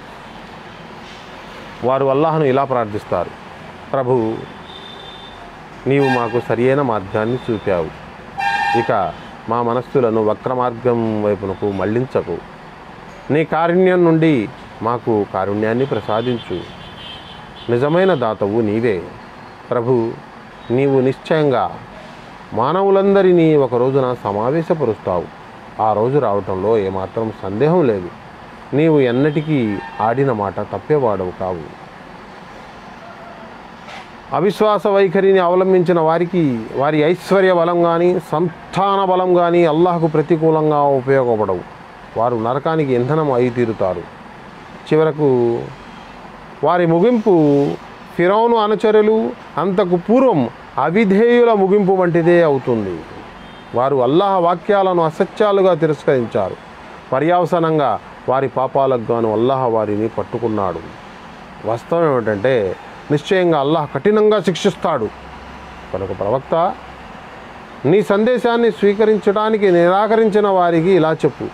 వారు అల్లాహను ఇలా ప్రార్థిస్తారు ప్రభు నీవు మాకు సరియైన మార్గాన్ని చూపావు ఇక మా మనస్సులను వక్ర మార్గం వైపునకు మళ్లించకు నీ కారుణ్యం నుండి మాకు కారుణ్యాన్ని ప్రసాదించు నిజమైన దాతవు నీవే ప్రభు నీవు నిశ్చయంగా మానవులందరినీ ఒక రోజున సమావేశపరుస్తావు ఆ రోజు రావటంలో ఏమాత్రం సందేహం లేదు నీవు ఎన్నటికీ ఆడిన మాట తప్పేవాడవు కావు అవిశ్వాస వైఖరిని అవలంబించిన వారికి వారి ఐశ్వర్య బలం కానీ సంతాన బలం కానీ అల్లాహకు ప్రతికూలంగా ఉపయోగపడవు వారు నరకానికి ఇంధనం అయి తీరుతారు చివరకు వారి ముగింపు ఫిరౌను అనుచరులు అంతకు పూర్వం అవిధేయుల ముగింపు వంటిదే అవుతుంది వారు అల్లాహ్ వాక్యాలను అసత్యాలుగా తిరస్కరించారు పర్యావసనంగా వారి పాపాలకు గాను అల్లాహ్ వారిని పట్టుకున్నాడు వాస్తవం ఏమిటంటే నిశ్చయంగా అల్లాహ్ కఠినంగా శిక్షిస్తాడు కనుక ప్రవక్త నీ సందేశాన్ని స్వీకరించడానికి నిరాకరించిన వారికి ఇలా చెప్పు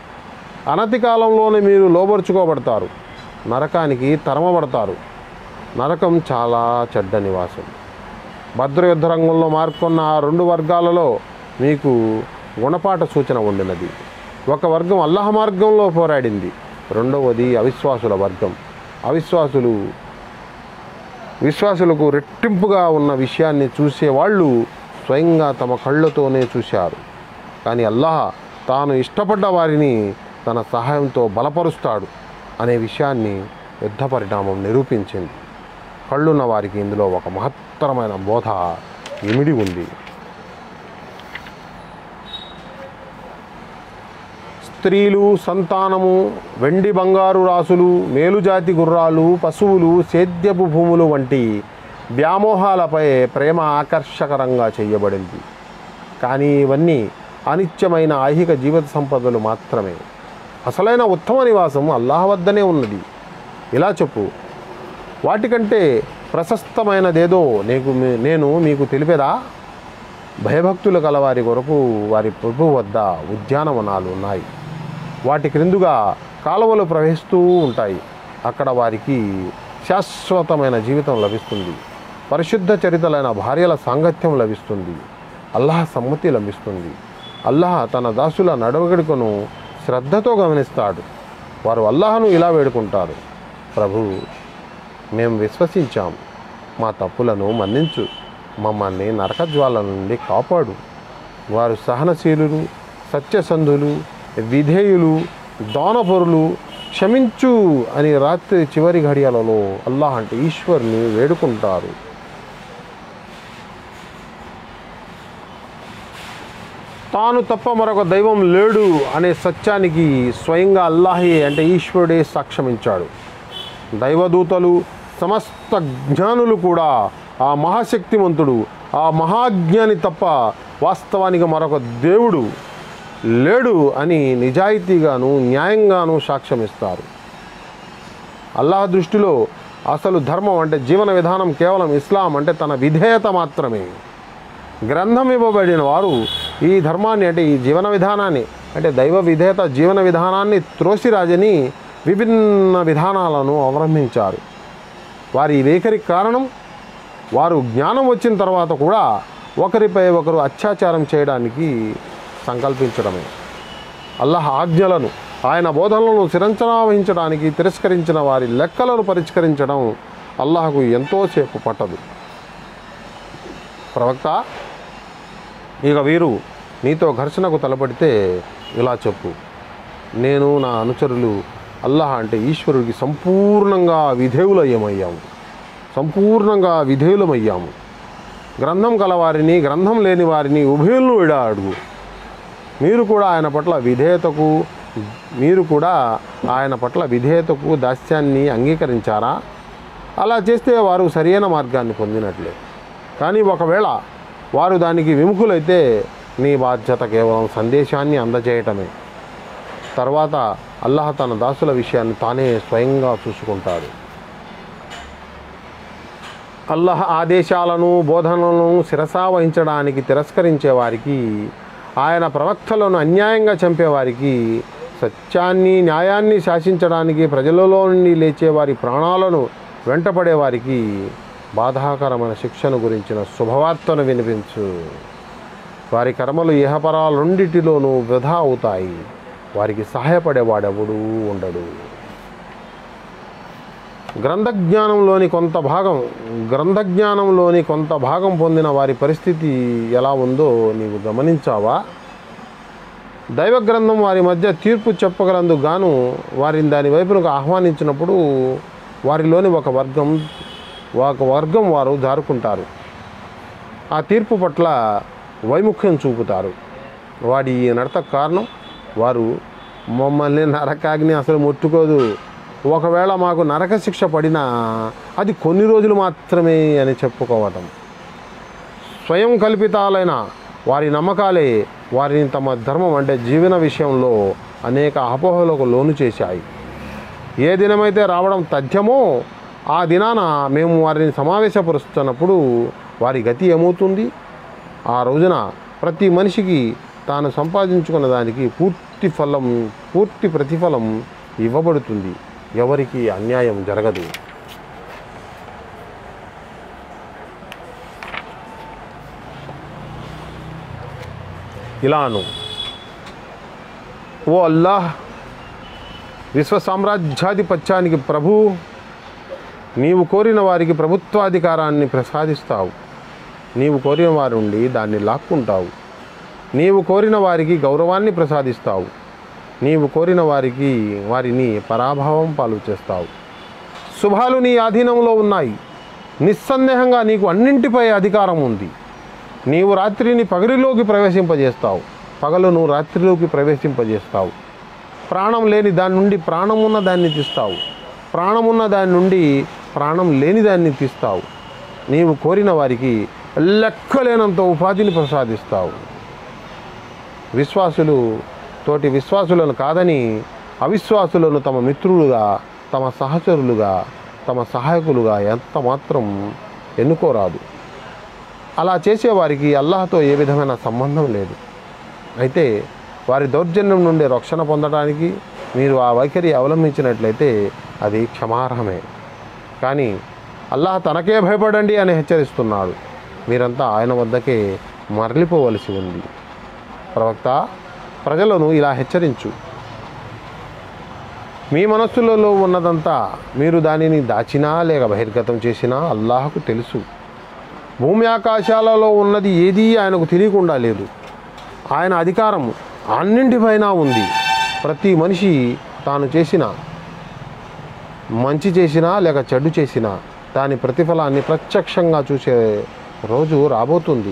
అనతి కాలంలోనే మీరు లోబరుచుకోబడతారు నరకానికి తరమబడతారు నరకం చాలా చెడ్డ నివాసం భద్ర యుద్ధ రంగంలో మార్కొన్న ఆ రెండు వర్గాలలో మీకు గుణపాఠ సూచన ఉండినది ఒక వర్గం అల్లహ మార్గంలో పోరాడింది రెండవది అవిశ్వాసుల వర్గం అవిశ్వాసులు విశ్వాసులకు రెట్టింపుగా ఉన్న విషయాన్ని చూసేవాళ్ళు స్వయంగా తమ కళ్ళతోనే చూశారు కానీ అల్లాహ్ తాను ఇష్టపడ్డ వారిని తన సహాయంతో బలపరుస్తాడు అనే విషయాన్ని యుద్ధ పరిణామం నిరూపించింది కళ్ళున్న వారికి ఇందులో ఒక మహత్తరమైన బోధ ఇమిడి ఉంది స్త్రీలు సంతానము వెండి బంగారు రాసులు మేలుజాతి గుర్రాలు పశువులు సేద్యపు భూములు వంటి వ్యామోహాలపై ప్రేమ ఆకర్షకరంగా చేయబడింది కానీ ఇవన్నీ అనిత్యమైన ఐహిక జీవిత సంపదలు మాత్రమే అసలైన ఉత్తమ నివాసం అల్లాహ్ వద్దనే ఉన్నది ఇలా చెప్పు వాటికంటే ప్రశస్తమైనదేదో నీకు మీ- నేను మీకు తెలిపేదా భయభక్తులు కలవారి కొరకు వారి ప్రభు వద్ద ఉద్యానవనాలు ఉన్నాయి వాటి క్రిందుగా కాలువలు ప్రవహిస్తూ ఉంటాయి అక్కడ వారికి శాశ్వతమైన జీవితం లభిస్తుంది పరిశుద్ధ చరితలైన భార్యల సాంగత్యం లభిస్తుంది అల్లాహ్ సమ్మతి లభిస్తుంది అల్లాహ్ తన దాసుల నడవడికను శ్రద్ధతో గమనిస్తాడు వారు అల్లాహను ఇలా వేడుకుంటారు ప్రభు మేము విశ్వసించాం మా తప్పులను మన్నించు మమ్మల్ని నరకజ్వాల నుండి కాపాడు వారు సహనశీలులు సత్యసంధులు విధేయులు దానపరులు క్షమించు అని రాత్రి చివరి ఘడియలలో అల్లాహ్ అంటే ఈశ్వర్ని వేడుకుంటారు తాను తప్ప మరొక దైవం లేడు అనే సత్యానికి స్వయంగా అల్లాహే అంటే ఈశ్వరుడే సాక్ష్యమించాడు దైవదూతలు సమస్త జ్ఞానులు కూడా ఆ మహాశక్తిమంతుడు ఆ మహాజ్ఞాని తప్ప వాస్తవానికి మరొక దేవుడు లేడు అని నిజాయితీగాను న్యాయంగాను సాక్ష్యమిస్తారు అల్లాహ్ దృష్టిలో అసలు ధర్మం అంటే జీవన విధానం కేవలం ఇస్లాం అంటే తన విధేయత మాత్రమే గ్రంథం ఇవ్వబడిన వారు ఈ ధర్మాన్ని అంటే ఈ జీవన విధానాన్ని అంటే దైవ విధేయత జీవన విధానాన్ని త్రోసిరాజని విభిన్న విధానాలను అవలంబించారు వారి ఈ వైఖరికి కారణం వారు జ్ఞానం వచ్చిన తర్వాత కూడా ఒకరిపై ఒకరు అత్యాచారం చేయడానికి సంకల్పించడమే అల్లాహ్ ఆజ్ఞలను ఆయన బోధనలను చిరంచనా వహించడానికి తిరస్కరించిన వారి లెక్కలను పరిష్కరించడం అల్లాహకు ఎంతోసేపు పట్టదు ప్రవక్త ఇక వీరు నీతో ఘర్షణకు తలపడితే ఇలా చెప్పు నేను నా అనుచరులు అల్లాహ్ అంటే ఈశ్వరుడికి సంపూర్ణంగా విధేయులయ్యమయ్యాము సంపూర్ణంగా విధేయులమయ్యాము గ్రంథం కలవారిని గ్రంథం లేని వారిని ఉభయులను విడా అడుగు మీరు కూడా ఆయన పట్ల విధేయతకు మీరు కూడా ఆయన పట్ల విధేయతకు దాస్యాన్ని అంగీకరించారా అలా చేస్తే వారు సరైన మార్గాన్ని పొందినట్లే కానీ ఒకవేళ వారు దానికి విముఖులైతే నీ బాధ్యత కేవలం సందేశాన్ని అందజేయటమే తర్వాత అల్లాహ్ తన దాసుల విషయాన్ని తానే స్వయంగా చూసుకుంటాడు అల్లాహ్ ఆదేశాలను బోధనలను శిరసా వహించడానికి తిరస్కరించే వారికి ఆయన ప్రవక్తలను అన్యాయంగా చంపేవారికి సత్యాన్ని న్యాయాన్ని శాసించడానికి ప్రజలలో నుండి లేచే వారి ప్రాణాలను వెంటపడే వారికి బాధాకరమైన శిక్షను గురించిన శుభవార్తను వినిపించు వారి కర్మలు ఇహపరాల రెండిటిలోనూ వృధా అవుతాయి వారికి సహాయపడేవాడెవడూ ఉండడు గ్రంథజ్ఞానంలోని కొంత భాగం గ్రంథజ్ఞానంలోని కొంత భాగం పొందిన వారి పరిస్థితి ఎలా ఉందో నీవు గమనించావా దైవ గ్రంథం వారి మధ్య తీర్పు చెప్పగలందుకు గాను వారిని దాని వైపునకు ఆహ్వానించినప్పుడు వారిలోని ఒక వర్గం ఒక వర్గం వారు జారుకుంటారు ఆ తీర్పు పట్ల వైముఖ్యం చూపుతారు వాడి ఈ నడత కారణం వారు మమ్మల్ని నరకాగ్ని అసలు ముట్టుకోదు ఒకవేళ మాకు నరక శిక్ష పడినా అది కొన్ని రోజులు మాత్రమే అని చెప్పుకోవటం స్వయం కల్పితాలైన వారి నమ్మకాలే వారిని తమ ధర్మం అంటే జీవన విషయంలో అనేక అపోహలకు లోను చేశాయి ఏ దినమైతే రావడం తథ్యమో ఆ దినాన మేము వారిని సమావేశపరుస్తున్నప్పుడు వారి గతి ఏమవుతుంది ఆ రోజున ప్రతి మనిషికి తాను సంపాదించుకున్న దానికి పూర్తి ఫలం పూర్తి ప్రతిఫలం ఇవ్వబడుతుంది ఎవరికి అన్యాయం జరగదు ఇలాను ఓ అల్లాహ్ విశ్వ సామ్రాజ్యాధిపత్యానికి ప్రభు నీవు కోరిన వారికి ప్రభుత్వాధికారాన్ని ప్రసాదిస్తావు నీవు కోరిన వారి నుండి దాన్ని లాక్కుంటావు నీవు కోరిన వారికి గౌరవాన్ని ప్రసాదిస్తావు నీవు కోరిన వారికి వారిని పరాభావం పాలు చేస్తావు శుభాలు నీ ఆధీనంలో ఉన్నాయి నిస్సందేహంగా నీకు అన్నింటిపై అధికారం ఉంది నీవు రాత్రిని పగలిలోకి ప్రవేశింపజేస్తావు పగలును రాత్రిలోకి ప్రవేశింపజేస్తావు ప్రాణం లేని దాని నుండి ప్రాణమున్న దాన్ని తీస్తావు ప్రాణమున్న దాని నుండి ప్రాణం లేని దాన్ని తీస్తావు నీవు కోరిన వారికి లెక్కలేనంత ఉపాధిని ప్రసాదిస్తావు విశ్వాసులు తోటి విశ్వాసులను కాదని అవిశ్వాసులను తమ మిత్రులుగా తమ సహచరులుగా తమ సహాయకులుగా ఎంత మాత్రం ఎన్నుకోరాదు అలా చేసేవారికి అల్లాహతో ఏ విధమైన సంబంధం లేదు అయితే వారి దౌర్జన్యం నుండి రక్షణ పొందడానికి మీరు ఆ వైఖరి అవలంబించినట్లయితే అది క్షమార్హమే కానీ అల్లాహ్ తనకే భయపడండి అని హెచ్చరిస్తున్నాడు మీరంతా ఆయన వద్దకే మరలిపోవలసి ఉంది ప్రవక్త ప్రజలను ఇలా హెచ్చరించు మీ మనస్సులలో ఉన్నదంతా మీరు దానిని దాచినా లేక బహిర్గతం చేసినా అల్లాహకు తెలుసు భూమి ఆకాశాలలో ఉన్నది ఏదీ ఆయనకు తెలియకుండా లేదు ఆయన అధికారం అన్నింటిపైన ఉంది ప్రతి మనిషి తాను చేసిన మంచి చేసినా లేక చెడు చేసినా దాని ప్రతిఫలాన్ని ప్రత్యక్షంగా చూసే రోజు రాబోతుంది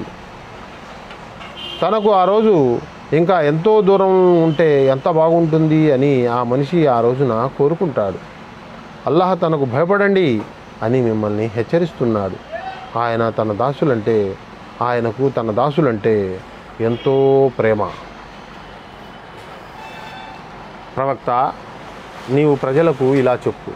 తనకు ఆ రోజు ఇంకా ఎంతో దూరం ఉంటే ఎంత బాగుంటుంది అని ఆ మనిషి ఆ రోజున కోరుకుంటాడు అల్లాహ్ తనకు భయపడండి అని మిమ్మల్ని హెచ్చరిస్తున్నాడు ఆయన తన దాసులంటే ఆయనకు తన దాసులంటే ఎంతో ప్రేమ ప్రవక్త నీవు ప్రజలకు ఇలా చెప్పు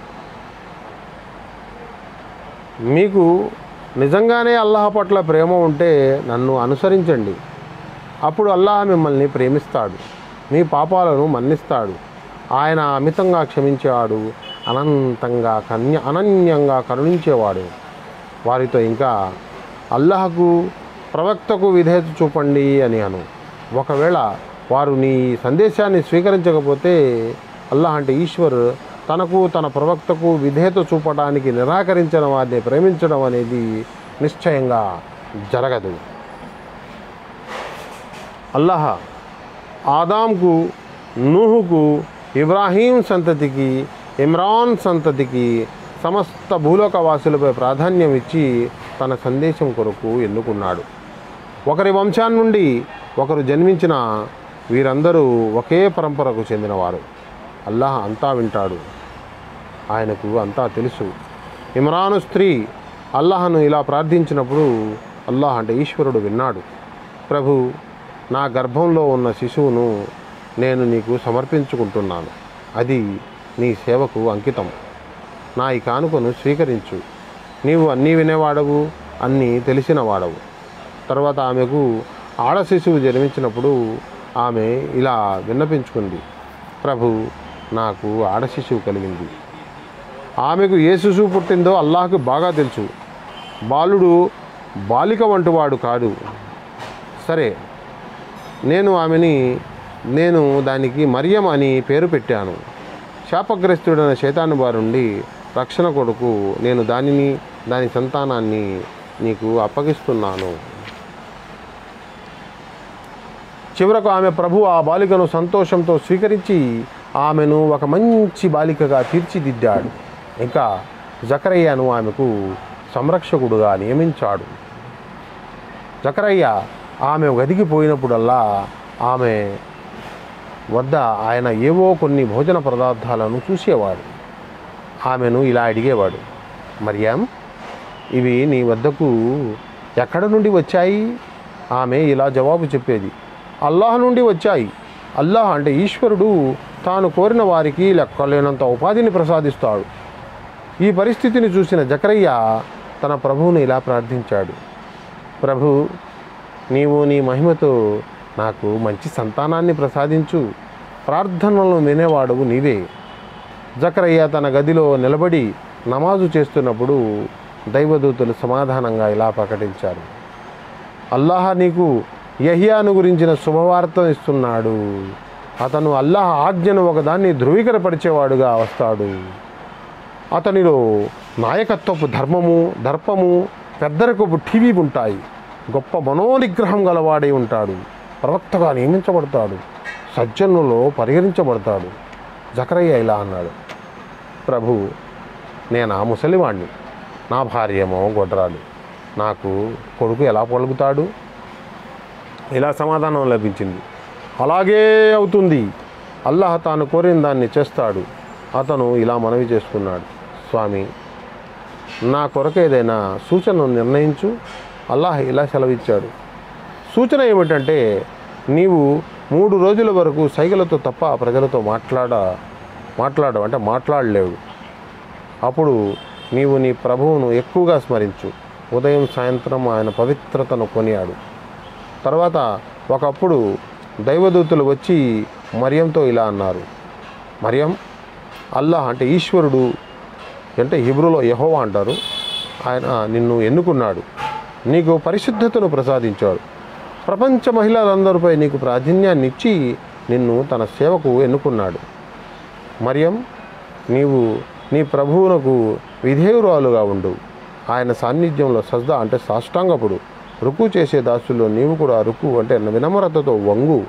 మీకు నిజంగానే అల్లాహ్ పట్ల ప్రేమ ఉంటే నన్ను అనుసరించండి అప్పుడు అల్లాహ్ మిమ్మల్ని ప్రేమిస్తాడు మీ పాపాలను మన్నిస్తాడు ఆయన అమితంగా క్షమించేవాడు అనంతంగా కన్య అనన్యంగా కరుణించేవాడు వారితో ఇంకా అల్లాహకు ప్రవక్తకు విధేయత చూపండి అని అను ఒకవేళ వారు నీ సందేశాన్ని స్వీకరించకపోతే అల్లాహ్ అంటే ఈశ్వర్ తనకు తన ప్రవక్తకు విధేయత చూపడానికి నిరాకరించిన వారిని ప్రేమించడం అనేది నిశ్చయంగా జరగదు అల్లాహ్ ఆదాంకు నూహుకు ఇబ్రాహీం సంతతికి ఇమ్రాన్ సంతతికి సమస్త భూలోక వాసులపై ప్రాధాన్యం ఇచ్చి తన సందేశం కొరకు ఎన్నుకున్నాడు ఒకరి వంశాన్ని నుండి ఒకరు జన్మించిన వీరందరూ ఒకే పరంపరకు చెందినవారు అల్లాహ్ అంతా వింటాడు ఆయనకు అంతా తెలుసు ఇమ్రాను స్త్రీ అల్లాహను ఇలా ప్రార్థించినప్పుడు అల్లాహ్ అంటే ఈశ్వరుడు విన్నాడు ప్రభు నా గర్భంలో ఉన్న శిశువును నేను నీకు సమర్పించుకుంటున్నాను అది నీ సేవకు అంకితం నా ఈ కానుకను స్వీకరించు నీవు అన్నీ వినేవాడవు అన్నీ తెలిసిన వాడవు తర్వాత ఆమెకు ఆడ శిశువు జన్మించినప్పుడు ఆమె ఇలా విన్నపించుకుంది ప్రభు నాకు ఆడ శిశువు కలిగింది ఆమెకు ఏ శిశువు పుట్టిందో అల్లాహకు బాగా తెలుసు బాలుడు బాలిక వంటివాడు కాడు సరే నేను ఆమెని నేను దానికి మరియం అని పేరు పెట్టాను శాపగ్రస్తుడైన శైతాను బారి నుండి రక్షణ కొడుకు నేను దానిని దాని సంతానాన్ని నీకు అప్పగిస్తున్నాను చివరకు ఆమె ప్రభు ఆ బాలికను సంతోషంతో స్వీకరించి ఆమెను ఒక మంచి బాలికగా తీర్చిదిద్దాడు ఇంకా జకరయ్యను ఆమెకు సంరక్షకుడుగా నియమించాడు జకరయ్య ఆమె గదికి పోయినప్పుడల్లా ఆమె వద్ద ఆయన ఏవో కొన్ని భోజన పదార్థాలను చూసేవాడు ఆమెను ఇలా అడిగేవాడు మరియాం ఇవి నీ వద్దకు ఎక్కడ నుండి వచ్చాయి ఆమె ఇలా జవాబు చెప్పేది అల్లాహ్ నుండి వచ్చాయి అల్లాహ్ అంటే ఈశ్వరుడు తాను కోరిన వారికి లెక్కలేనంత ఉపాధిని ప్రసాదిస్తాడు ఈ పరిస్థితిని చూసిన జకరయ్య తన ప్రభువుని ఇలా ప్రార్థించాడు ప్రభు నీవు నీ మహిమతో నాకు మంచి సంతానాన్ని ప్రసాదించు ప్రార్థనలను వినేవాడువు నీవే జకరయ్య తన గదిలో నిలబడి నమాజు చేస్తున్నప్పుడు దైవదూతలు సమాధానంగా ఇలా ప్రకటించారు అల్లాహ నీకు యహియాను గురించిన శుభవార్త ఇస్తున్నాడు అతను అల్లాహ్ ఆజ్ఞను ఒకదాన్ని ధృవీకరపరిచేవాడుగా వస్తాడు అతనిలో నాయకత్వపు ధర్మము దర్పము పెద్దరకపు టీవీ ఉంటాయి గొప్ప మనోనిగ్రహం గలవాడై ఉంటాడు ప్రవక్తగా నియమించబడతాడు సజ్జనులో పరిగణించబడతాడు జకరయ్య ఇలా అన్నాడు ప్రభు నేను ఆ ముసలివాణ్ణి నా భార్యేమో గొడ్రాలు నాకు కొడుకు ఎలా పలుకుతాడు ఇలా సమాధానం లభించింది అలాగే అవుతుంది అల్లాహ్ తాను కోరిన దాన్ని చేస్తాడు అతను ఇలా మనవి చేసుకున్నాడు స్వామి నా కొరకు ఏదైనా సూచనను నిర్ణయించు అల్లాహ్ ఇలా సెలవిచ్చాడు సూచన ఏమిటంటే నీవు మూడు రోజుల వరకు సైగలతో తప్ప ప్రజలతో మాట్లాడ మాట్లాడవు అంటే మాట్లాడలేవు అప్పుడు నీవు నీ ప్రభువును ఎక్కువగా స్మరించు ఉదయం సాయంత్రం ఆయన పవిత్రతను కొనియాడు తర్వాత ఒకప్పుడు దైవదూతలు వచ్చి మరియంతో ఇలా అన్నారు మరియం అల్లాహ్ అంటే ఈశ్వరుడు అంటే హిబ్రూలో యహోవా అంటారు ఆయన నిన్ను ఎన్నుకున్నాడు నీకు పరిశుద్ధతను ప్రసాదించాడు ప్రపంచ మహిళలందరిపై నీకు ప్రాధాన్యాన్ని ఇచ్చి నిన్ను తన సేవకు ఎన్నుకున్నాడు మరియం నీవు నీ ప్రభువునకు విధేయురాలుగా ఉండు ఆయన సాన్నిధ్యంలో సజ్దా అంటే సాష్టాంగపుడు రుకు చేసే దాసుల్లో నీవు కూడా రుకు అంటే వినమ్రతతో వంగు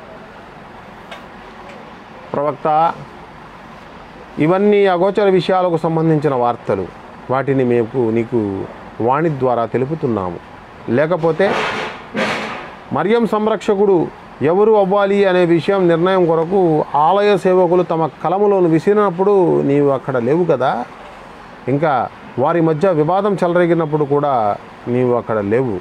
ప్రవక్త ఇవన్నీ అగోచర విషయాలకు సంబంధించిన వార్తలు వాటిని మేము నీకు వాణి ద్వారా తెలుపుతున్నాము లేకపోతే మరియం సంరక్షకుడు ఎవరు అవ్వాలి అనే విషయం నిర్ణయం కొరకు ఆలయ సేవకులు తమ కలములను విసిరినప్పుడు నీవు అక్కడ లేవు కదా ఇంకా వారి మధ్య వివాదం చెలరేగినప్పుడు కూడా నీవు అక్కడ లేవు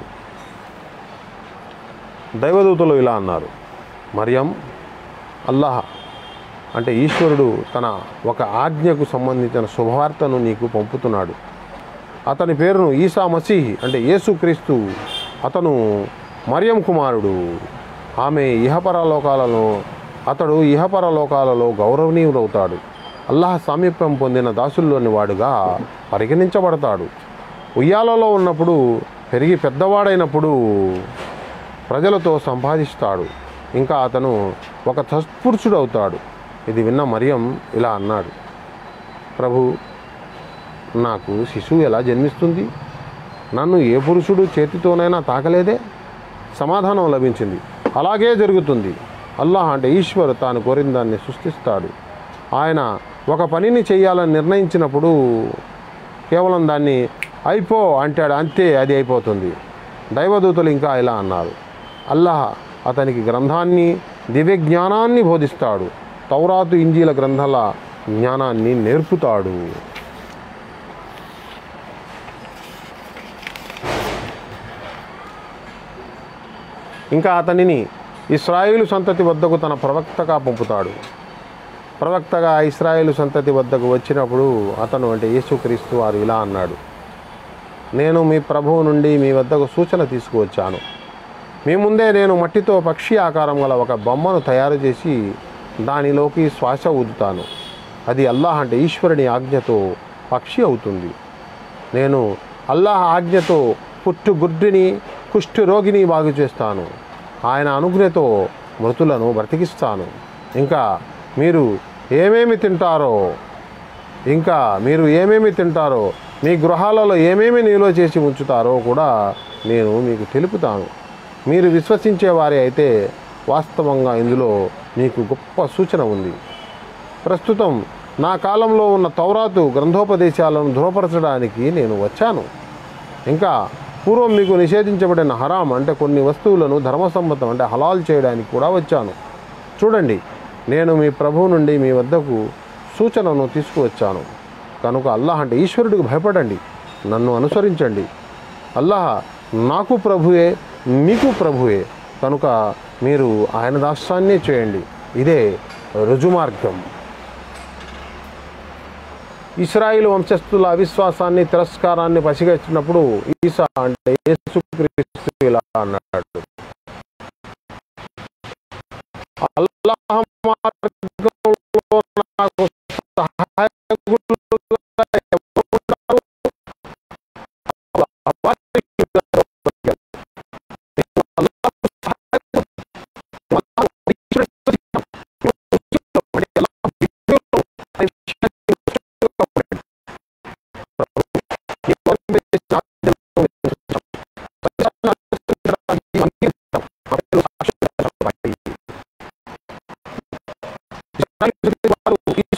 దైవదూతలు ఇలా అన్నారు మరియం అల్లాహ్ అంటే ఈశ్వరుడు తన ఒక ఆజ్ఞకు సంబంధించిన శుభవార్తను నీకు పంపుతున్నాడు అతని పేరును ఈసా మసీహ్ అంటే యేసుక్రీస్తు అతను మరియం కుమారుడు ఆమె ఇహపరలోకాలలో అతడు ఇహపరలోకాలలో గౌరవనీయుడవుతాడు అల్లాహ్ సామీప్యం పొందిన దాసుల్లోని వాడుగా పరిగణించబడతాడు ఉయ్యాలలో ఉన్నప్పుడు పెరిగి పెద్దవాడైనప్పుడు ప్రజలతో సంపాదిస్తాడు ఇంకా అతను ఒక తత్పురుషుడు అవుతాడు ఇది విన్న మరియం ఇలా అన్నాడు ప్రభు నాకు శిశువు ఎలా జన్మిస్తుంది నన్ను ఏ పురుషుడు చేతితోనైనా తాకలేదే సమాధానం లభించింది అలాగే జరుగుతుంది అల్లాహ్ అంటే ఈశ్వరు తాను కోరిన దాన్ని సృష్టిస్తాడు ఆయన ఒక పనిని చేయాలని నిర్ణయించినప్పుడు కేవలం దాన్ని అయిపో అంటాడు అంతే అది అయిపోతుంది దైవదూతలు ఇంకా ఇలా అన్నారు అల్లాహ్ అతనికి గ్రంథాన్ని దివ్య జ్ఞానాన్ని బోధిస్తాడు తౌరాతు ఇంజీల గ్రంథాల జ్ఞానాన్ని నేర్పుతాడు ఇంకా అతనిని ఇస్రాయేలు సంతతి వద్దకు తన ప్రవక్తగా పంపుతాడు ప్రవక్తగా ఇస్రాయేలు సంతతి వద్దకు వచ్చినప్పుడు అతను అంటే యేసుక్రీస్తు వారు ఇలా అన్నాడు నేను మీ ప్రభువు నుండి మీ వద్దకు సూచన తీసుకువచ్చాను మీ ముందే నేను మట్టితో పక్షి ఆకారం గల ఒక బొమ్మను తయారు చేసి దానిలోకి శ్వాస ఊదుతాను అది అల్లాహ్ అంటే ఈశ్వరుని ఆజ్ఞతో పక్షి అవుతుంది నేను అల్లాహ్ ఆజ్ఞతో పుట్టు గుడ్డిని కుష్ఠు రోగిని బాగు చేస్తాను ఆయన అనుజ్ఞతో మృతులను బ్రతికిస్తాను ఇంకా మీరు ఏమేమి తింటారో ఇంకా మీరు ఏమేమి తింటారో మీ గృహాలలో ఏమేమి నిల్వ చేసి ఉంచుతారో కూడా నేను మీకు తెలుపుతాను మీరు విశ్వసించే వారి అయితే వాస్తవంగా ఇందులో మీకు గొప్ప సూచన ఉంది ప్రస్తుతం నా కాలంలో ఉన్న తౌరాతు గ్రంథోపదేశాలను ధృవపరచడానికి నేను వచ్చాను ఇంకా పూర్వం మీకు నిషేధించబడిన హరాం అంటే కొన్ని వస్తువులను ధర్మసమ్మతం అంటే హలాల్ చేయడానికి కూడా వచ్చాను చూడండి నేను మీ ప్రభువు నుండి మీ వద్దకు సూచనను తీసుకువచ్చాను కనుక అల్లాహ్ అంటే ఈశ్వరుడికి భయపడండి నన్ను అనుసరించండి అల్లాహ్ నాకు ప్రభువే మీకు ప్రభువే కనుక మీరు ఆయన దాస్యాన్నే చేయండి ఇదే రుజుమార్గం ఇస్రాయిల్ వంశస్థుల అవిశ్వాసాన్ని తిరస్కారాన్ని పసిగచ్చినప్పుడు ఈసా అంటే యేసుక్రీస్తు ఇలా అన్నాడు అల్లాహ్ మార్గంలో నాకు సహాయకులుగా ఎవరున్నారు? వారికి అల్లాహ్ సహాయం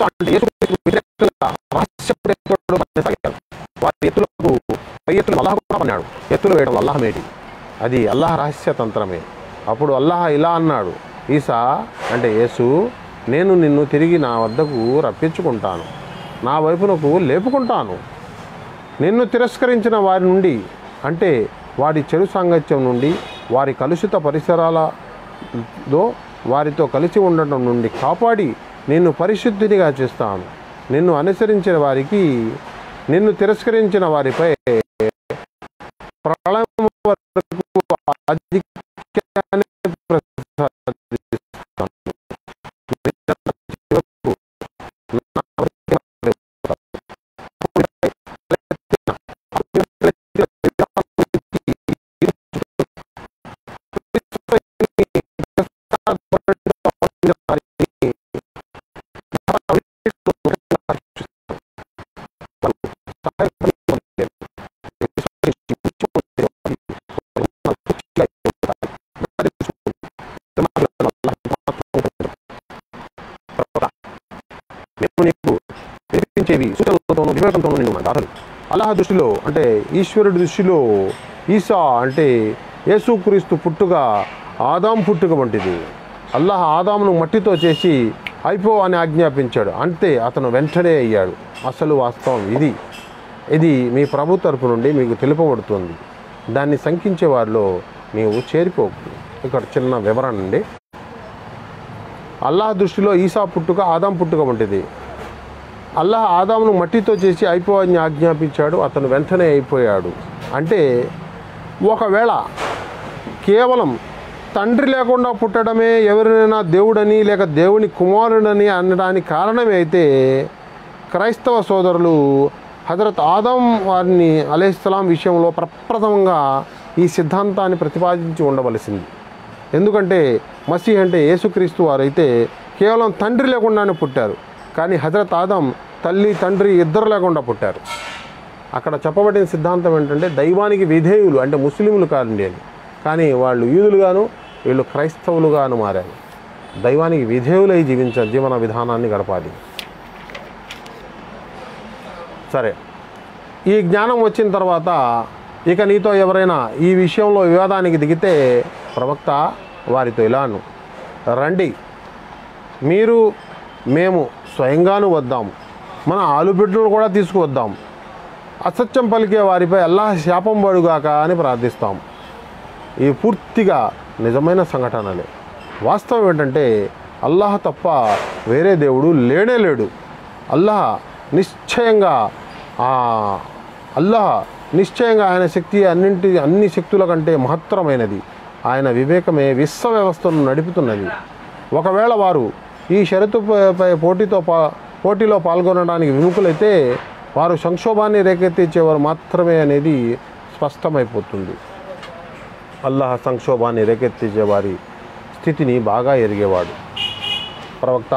అంటే యేసుక్రీస్తు వ్యతిరేకంగా రహస్యపు ఎత్తులు పట్టసాగారు. వారి ఎత్తులకు పై ఎత్తులు అల్లాహ్ కూడా అన్నాడు ఎత్తులు వేయడం అల్లాహ్ మేటి అది అల్లాహ్ రహస్య తంత్రమే అప్పుడు అల్లాహ్ ఇలా అన్నాడు ఈసా అంటే యేసు నేను నిన్ను తిరిగి నా వద్దకు రప్పించుకుంటాను నా వైపునకు లేపుకుంటాను నిన్ను తిరస్కరించిన వారి నుండి అంటే వారి చెడు సాంగత్యం నుండి వారి కలుషిత పరిసరాలతో వారితో కలిసి ఉండటం నుండి కాపాడి నిన్ను పరిశుద్ధినిగా చేస్తాను నిన్ను అనుసరించిన వారికి నిన్ను తిరస్కరించిన వారిపై ప్రళయం వరకు ఆధిక్యాన్ని ప్రసాదిస్తాను. నా మేము నీకు నేర్పించేవి సూచనలతోనూ వివేకంతోనూ నిన్ను మన దాతలు అల్లాహ్ దృష్టిలో అంటే ఈశ్వరుడి దృష్టిలో ఈసా అంటే యేసుక్రీస్తు పుట్టుక ఆదాం పుట్టుక వంటిది అల్లాహ్ ఆదామును మట్టితో చేసి అయిపో అని ఆజ్ఞాపించాడు అంతే అతను వెంటనే అయ్యాడు అసలు వాస్తవం ఇది ఇది మీ ప్రభు తరపు నుండి మీకు తెలుపబడుతుంది దాన్ని శంకించే వారిలో నీవు చేరిపోకు ఇక్కడ చిన్న వివరణ అండి అల్లాహ్ దృష్టిలో ఈసా పుట్టుక ఆదాం పుట్టుక వంటిది అల్లాహ్ ఆదామును మట్టితో చేసి అయిపోవని ఆజ్ఞాపించాడు అతను వెంటనే అయిపోయాడు అంటే ఒకవేళ కేవలం తండ్రి లేకుండా పుట్టడమే ఎవరినైనా దేవుడని లేక దేవుని కుమారుడని అనడానికి కారణమే అయితే క్రైస్తవ సోదరులు హజరత్ ఆదం వారిని అలైహిస్సలాం విషయంలో ప్రప్రథమంగా ఈ సిద్ధాంతాన్ని ప్రతిపాదించి ఉండవలసింది ఎందుకంటే మసీ అంటే యేసుక్రీస్తు వారైతే కేవలం తండ్రి లేకుండానే పుట్టారు కానీ హజరత్ ఆదం తల్లి తండ్రి ఇద్దరు లేకుండా పుట్టారు అక్కడ చెప్పబడిన సిద్ధాంతం ఏంటంటే దైవానికి విధేయులు అంటే ముస్లింలు కాదండి అని కానీ వాళ్ళు యూదులుగాను వీళ్ళు క్రైస్తవులుగాను మారారు దైవానికి విధేయులై జీవించ జీవన విధానాన్ని గడపాలి సరే ఈ జ్ఞానం వచ్చిన తర్వాత ఇక నీతో ఎవరైనా ఈ విషయంలో వివాదానికి దిగితే ప్రవక్త వారితో ఇలాను రండి మీరు మేము స్వయంగాను వద్దాం మన ఆలుబిడ్డలు కూడా తీసుకువద్దాం అసత్యం పలికే వారిపై అల్లాహ్ శాపం పడుగాక అని ప్రార్థిస్తాం ఇవి పూర్తిగా నిజమైన సంఘటనలే వాస్తవం ఏంటంటే అల్లాహ్ తప్ప వేరే దేవుడు లేనే లేడు అల్లాహ్ నిశ్చయంగా ఆ అల్లాహ్ నిశ్చయంగా ఆయన శక్తి అన్నింటి అన్ని శక్తుల కంటే మహత్తరమైనది ఆయన వివేకమే విశ్వ వ్యవస్థను నడుపుతున్నది ఒకవేళ వారు ఈ షరతుపై పోటీతో పా పోటీలో పాల్గొనడానికి విముఖులైతే వారు సంక్షోభాన్ని రేకెత్తించేవారు మాత్రమే అనేది స్పష్టమైపోతుంది అల్లాహ్ సంక్షోభాన్ని రేకెత్తించే వారి స్థితిని బాగా ఎరిగేవాడు ప్రవక్త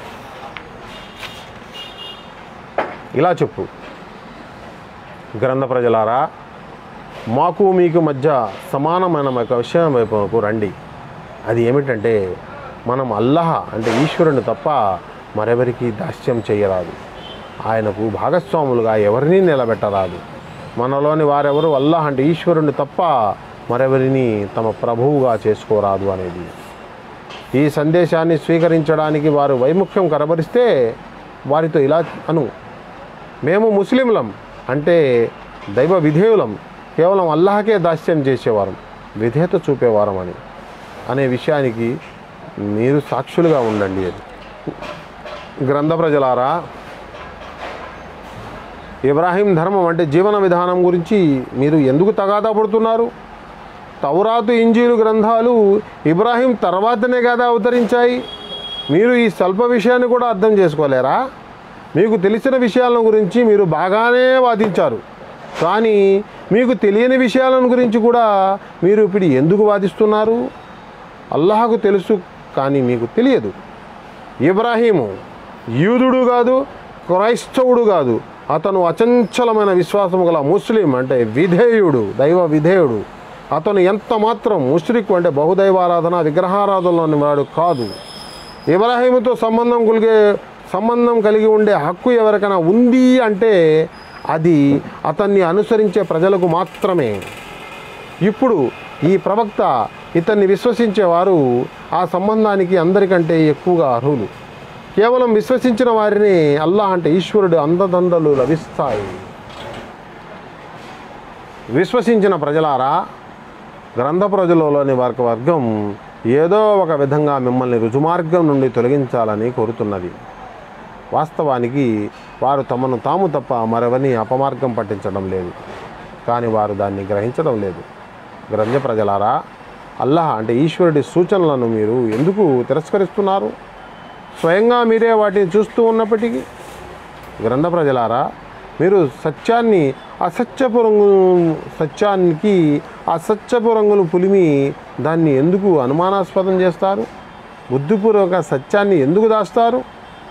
ఇలా చెప్పు గ్రంథ ప్రజలారా మాకు మీకు మధ్య సమానమైన ఒక విషయం వైపుకు రండి అది ఏమిటంటే మనం అల్లహ అంటే ఈశ్వరుని తప్ప మరెవరికి దాస్యం చేయరాదు ఆయనకు భాగస్వాములుగా ఎవరిని నిలబెట్టరాదు మనలోని వారెవరు అల్లాహ్ అంటే ఈశ్వరుని తప్ప మరెవరిని తమ ప్రభువుగా చేసుకోరాదు అనేది ఈ సందేశాన్ని స్వీకరించడానికి వారు వైముఖ్యం కనబరిస్తే వారితో ఇలా అను మేము ముస్లింలం అంటే దైవ విధేయులం కేవలం అల్లాహకే దాస్యం చేసేవారం విధేయత చూపేవారం అని అనే విషయానికి మీరు సాక్షులుగా ఉండండి అది గ్రంథ ప్రజలారా ఇబ్రాహీం ధర్మం అంటే జీవన విధానం గురించి మీరు ఎందుకు తగాదా పడుతున్నారు తౌరాతు ఇంజీలు గ్రంథాలు ఇబ్రాహీం తర్వాతనే కదా అవతరించాయి మీరు ఈ స్వల్ప విషయాన్ని కూడా అర్థం చేసుకోలేరా మీకు తెలిసిన విషయాల గురించి మీరు బాగానే వాదించారు కానీ మీకు తెలియని విషయాలను గురించి కూడా మీరు ఇప్పుడు ఎందుకు వాదిస్తున్నారు అల్లాహకు తెలుసు కానీ మీకు తెలియదు ఇబ్రాహీము యూదుడు కాదు క్రైస్తవుడు కాదు అతను అచంచలమైన విశ్వాసము గల ముస్లిం అంటే విధేయుడు దైవ విధేయుడు అతను ఎంత మాత్రం ముష్రిక్ అంటే బహుదైవారాధన విగ్రహారాధనలోని వాడు కాదు ఇబ్రాహీముతో సంబంధం కలిగే సంబంధం కలిగి ఉండే హక్కు ఎవరికైనా ఉంది అంటే అది అతన్ని అనుసరించే ప్రజలకు మాత్రమే ఇప్పుడు ఈ ప్రవక్త ఇతన్ని విశ్వసించేవారు ఆ సంబంధానికి అందరికంటే ఎక్కువగా అర్హులు కేవలం విశ్వసించిన వారిని అల్లాహ్ అంటే ఈశ్వరుడు అందదండలు లభిస్తాయి విశ్వసించిన ప్రజలారా గ్రంథ ప్రజలలోని వర్గ వర్గం ఏదో ఒక విధంగా మిమ్మల్ని రుజుమార్గం నుండి తొలగించాలని కోరుతున్నది వాస్తవానికి వారు తమను తాము తప్ప మరెవరిని అపమార్గం పట్టించడం లేదు కానీ వారు దాన్ని గ్రహించడం లేదు గ్రంథ ప్రజలారా అల్లాహ్ అంటే ఈశ్వరుడి సూచనలను మీరు ఎందుకు తిరస్కరిస్తున్నారు స్వయంగా మీరే వాటిని చూస్తూ ఉన్నప్పటికీ గ్రంథ ప్రజలారా మీరు సత్యాన్ని అసత్యపు రంగు సత్యానికి అసత్యపు రంగును పులిమి దాన్ని ఎందుకు అనుమానాస్పదం చేస్తారు బుద్ధిపూర్వక సత్యాన్ని ఎందుకు దాస్తారు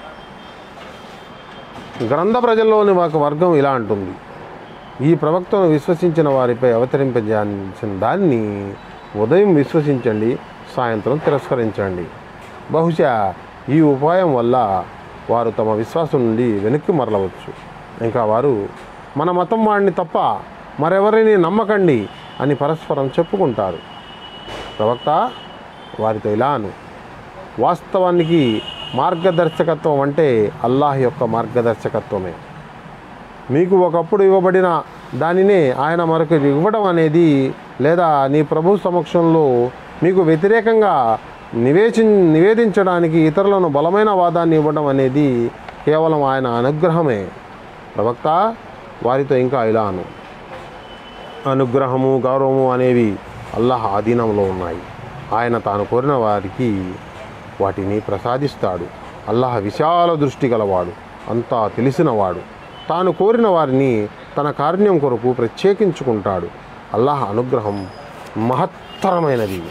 గ్రంథ ప్రజల్లోని ఒక వర్గం ఇలా అంటుంది ఈ ప్రవక్తను విశ్వసించిన వారిపై అవతరింపజేయాల్సిన దాన్ని ఉదయం విశ్వసించండి సాయంత్రం తిరస్కరించండి బహుశా ఈ ఉపాయం వల్ల వారు తమ విశ్వాసం నుండి వెనక్కి మరలవచ్చు ఇంకా వారు మన మతం వాడిని తప్ప మరెవరిని నమ్మకండి అని పరస్పరం చెప్పుకుంటారు ప్రవక్త వారితో ఇలా అను వాస్తవానికి మార్గదర్శకత్వం అంటే అల్లాహ్ యొక్క మార్గదర్శకత్వమే మీకు ఒకప్పుడు ఇవ్వబడిన దానినే ఆయన మరొకరికి ఇవ్వడం అనేది లేదా నీ ప్రభు సమక్షంలో మీకు వ్యతిరేకంగా నివేచి నివేదించడానికి ఇతరులను బలమైన వాదాన్ని ఇవ్వడం అనేది కేవలం ఆయన అనుగ్రహమే ప్రవక్త వారితో ఇంకా ఇలా అను అనుగ్రహము గౌరవము అనేవి అల్లాహ్ ఆధీనంలో ఉన్నాయి ఆయన తాను కోరిన వారికి వాటిని ప్రసాదిస్తాడు అల్లాహ్ విశాల దృష్టి గలవాడు అంతా తెలిసినవాడు తాను కోరిన వారిని తన కారుణ్యం కొరకు ప్రత్యేకించుకుంటాడు అల్లాహ్ అనుగ్రహం మహత్తరమైనది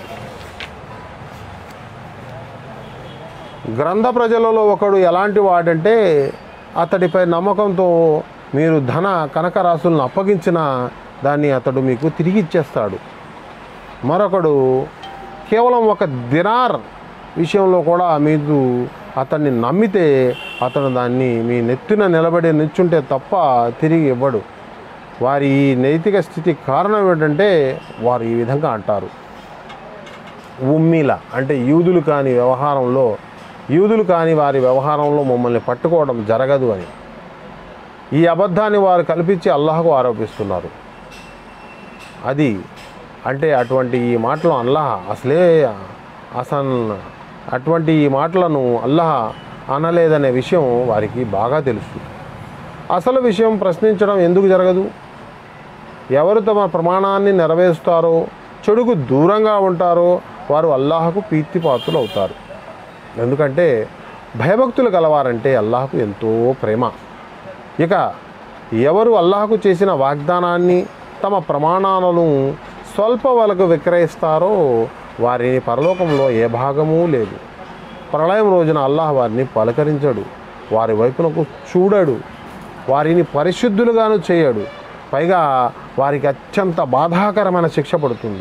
గ్రంథ ప్రజలలో ఒకడు ఎలాంటి వాడంటే అతడిపై నమ్మకంతో మీరు ధన కనకరాశులను అప్పగించిన దాన్ని అతడు మీకు తిరిగి ఇచ్చేస్తాడు మరొకడు కేవలం ఒక దినార్ విషయంలో కూడా మీరు అతన్ని నమ్మితే అతను దాన్ని మీ నెత్తిన నిలబడి నిల్చుంటే తప్ప తిరిగి ఇవ్వడు వారి ఈ నైతిక స్థితి కారణం ఏంటంటే వారు ఈ విధంగా అంటారు ఉమ్మిల అంటే యూదులు కాని వ్యవహారంలో యూదులు కాని వారి వ్యవహారంలో మమ్మల్ని పట్టుకోవడం జరగదు అని ఈ అబద్ధాన్ని వారు కల్పించి అల్లాహకు ఆరోపిస్తున్నారు అది అంటే అటువంటి ఈ మాటలు అల్లాహ్ అసలే అసలు అటువంటి ఈ మాటలను అల్లాహ్ అనలేదనే విషయం వారికి బాగా తెలుసు అసలు విషయం ప్రశ్నించడం ఎందుకు జరగదు ఎవరు తమ ప్రమాణాన్ని నెరవేరుస్తారో చెడుకు దూరంగా ఉంటారో వారు అల్లాహకు ప్రీతిపాత్రులు అవుతారు ఎందుకంటే భయభక్తులు గలవారంటే అల్లాహకు ఎంతో ప్రేమ ఇక ఎవరు అల్లాహకు చేసిన వాగ్దానాన్ని తమ ప్రమాణాలను స్వల్ప వలకు విక్రయిస్తారో వారిని పరలోకంలో ఏ భాగమూ లేదు ప్రళయం రోజున అల్లాహ్ వారిని పలకరించడు వారి వైపునకు చూడడు వారిని పరిశుద్ధులుగాను చేయడు పైగా వారికి అత్యంత బాధాకరమైన శిక్ష పడుతుంది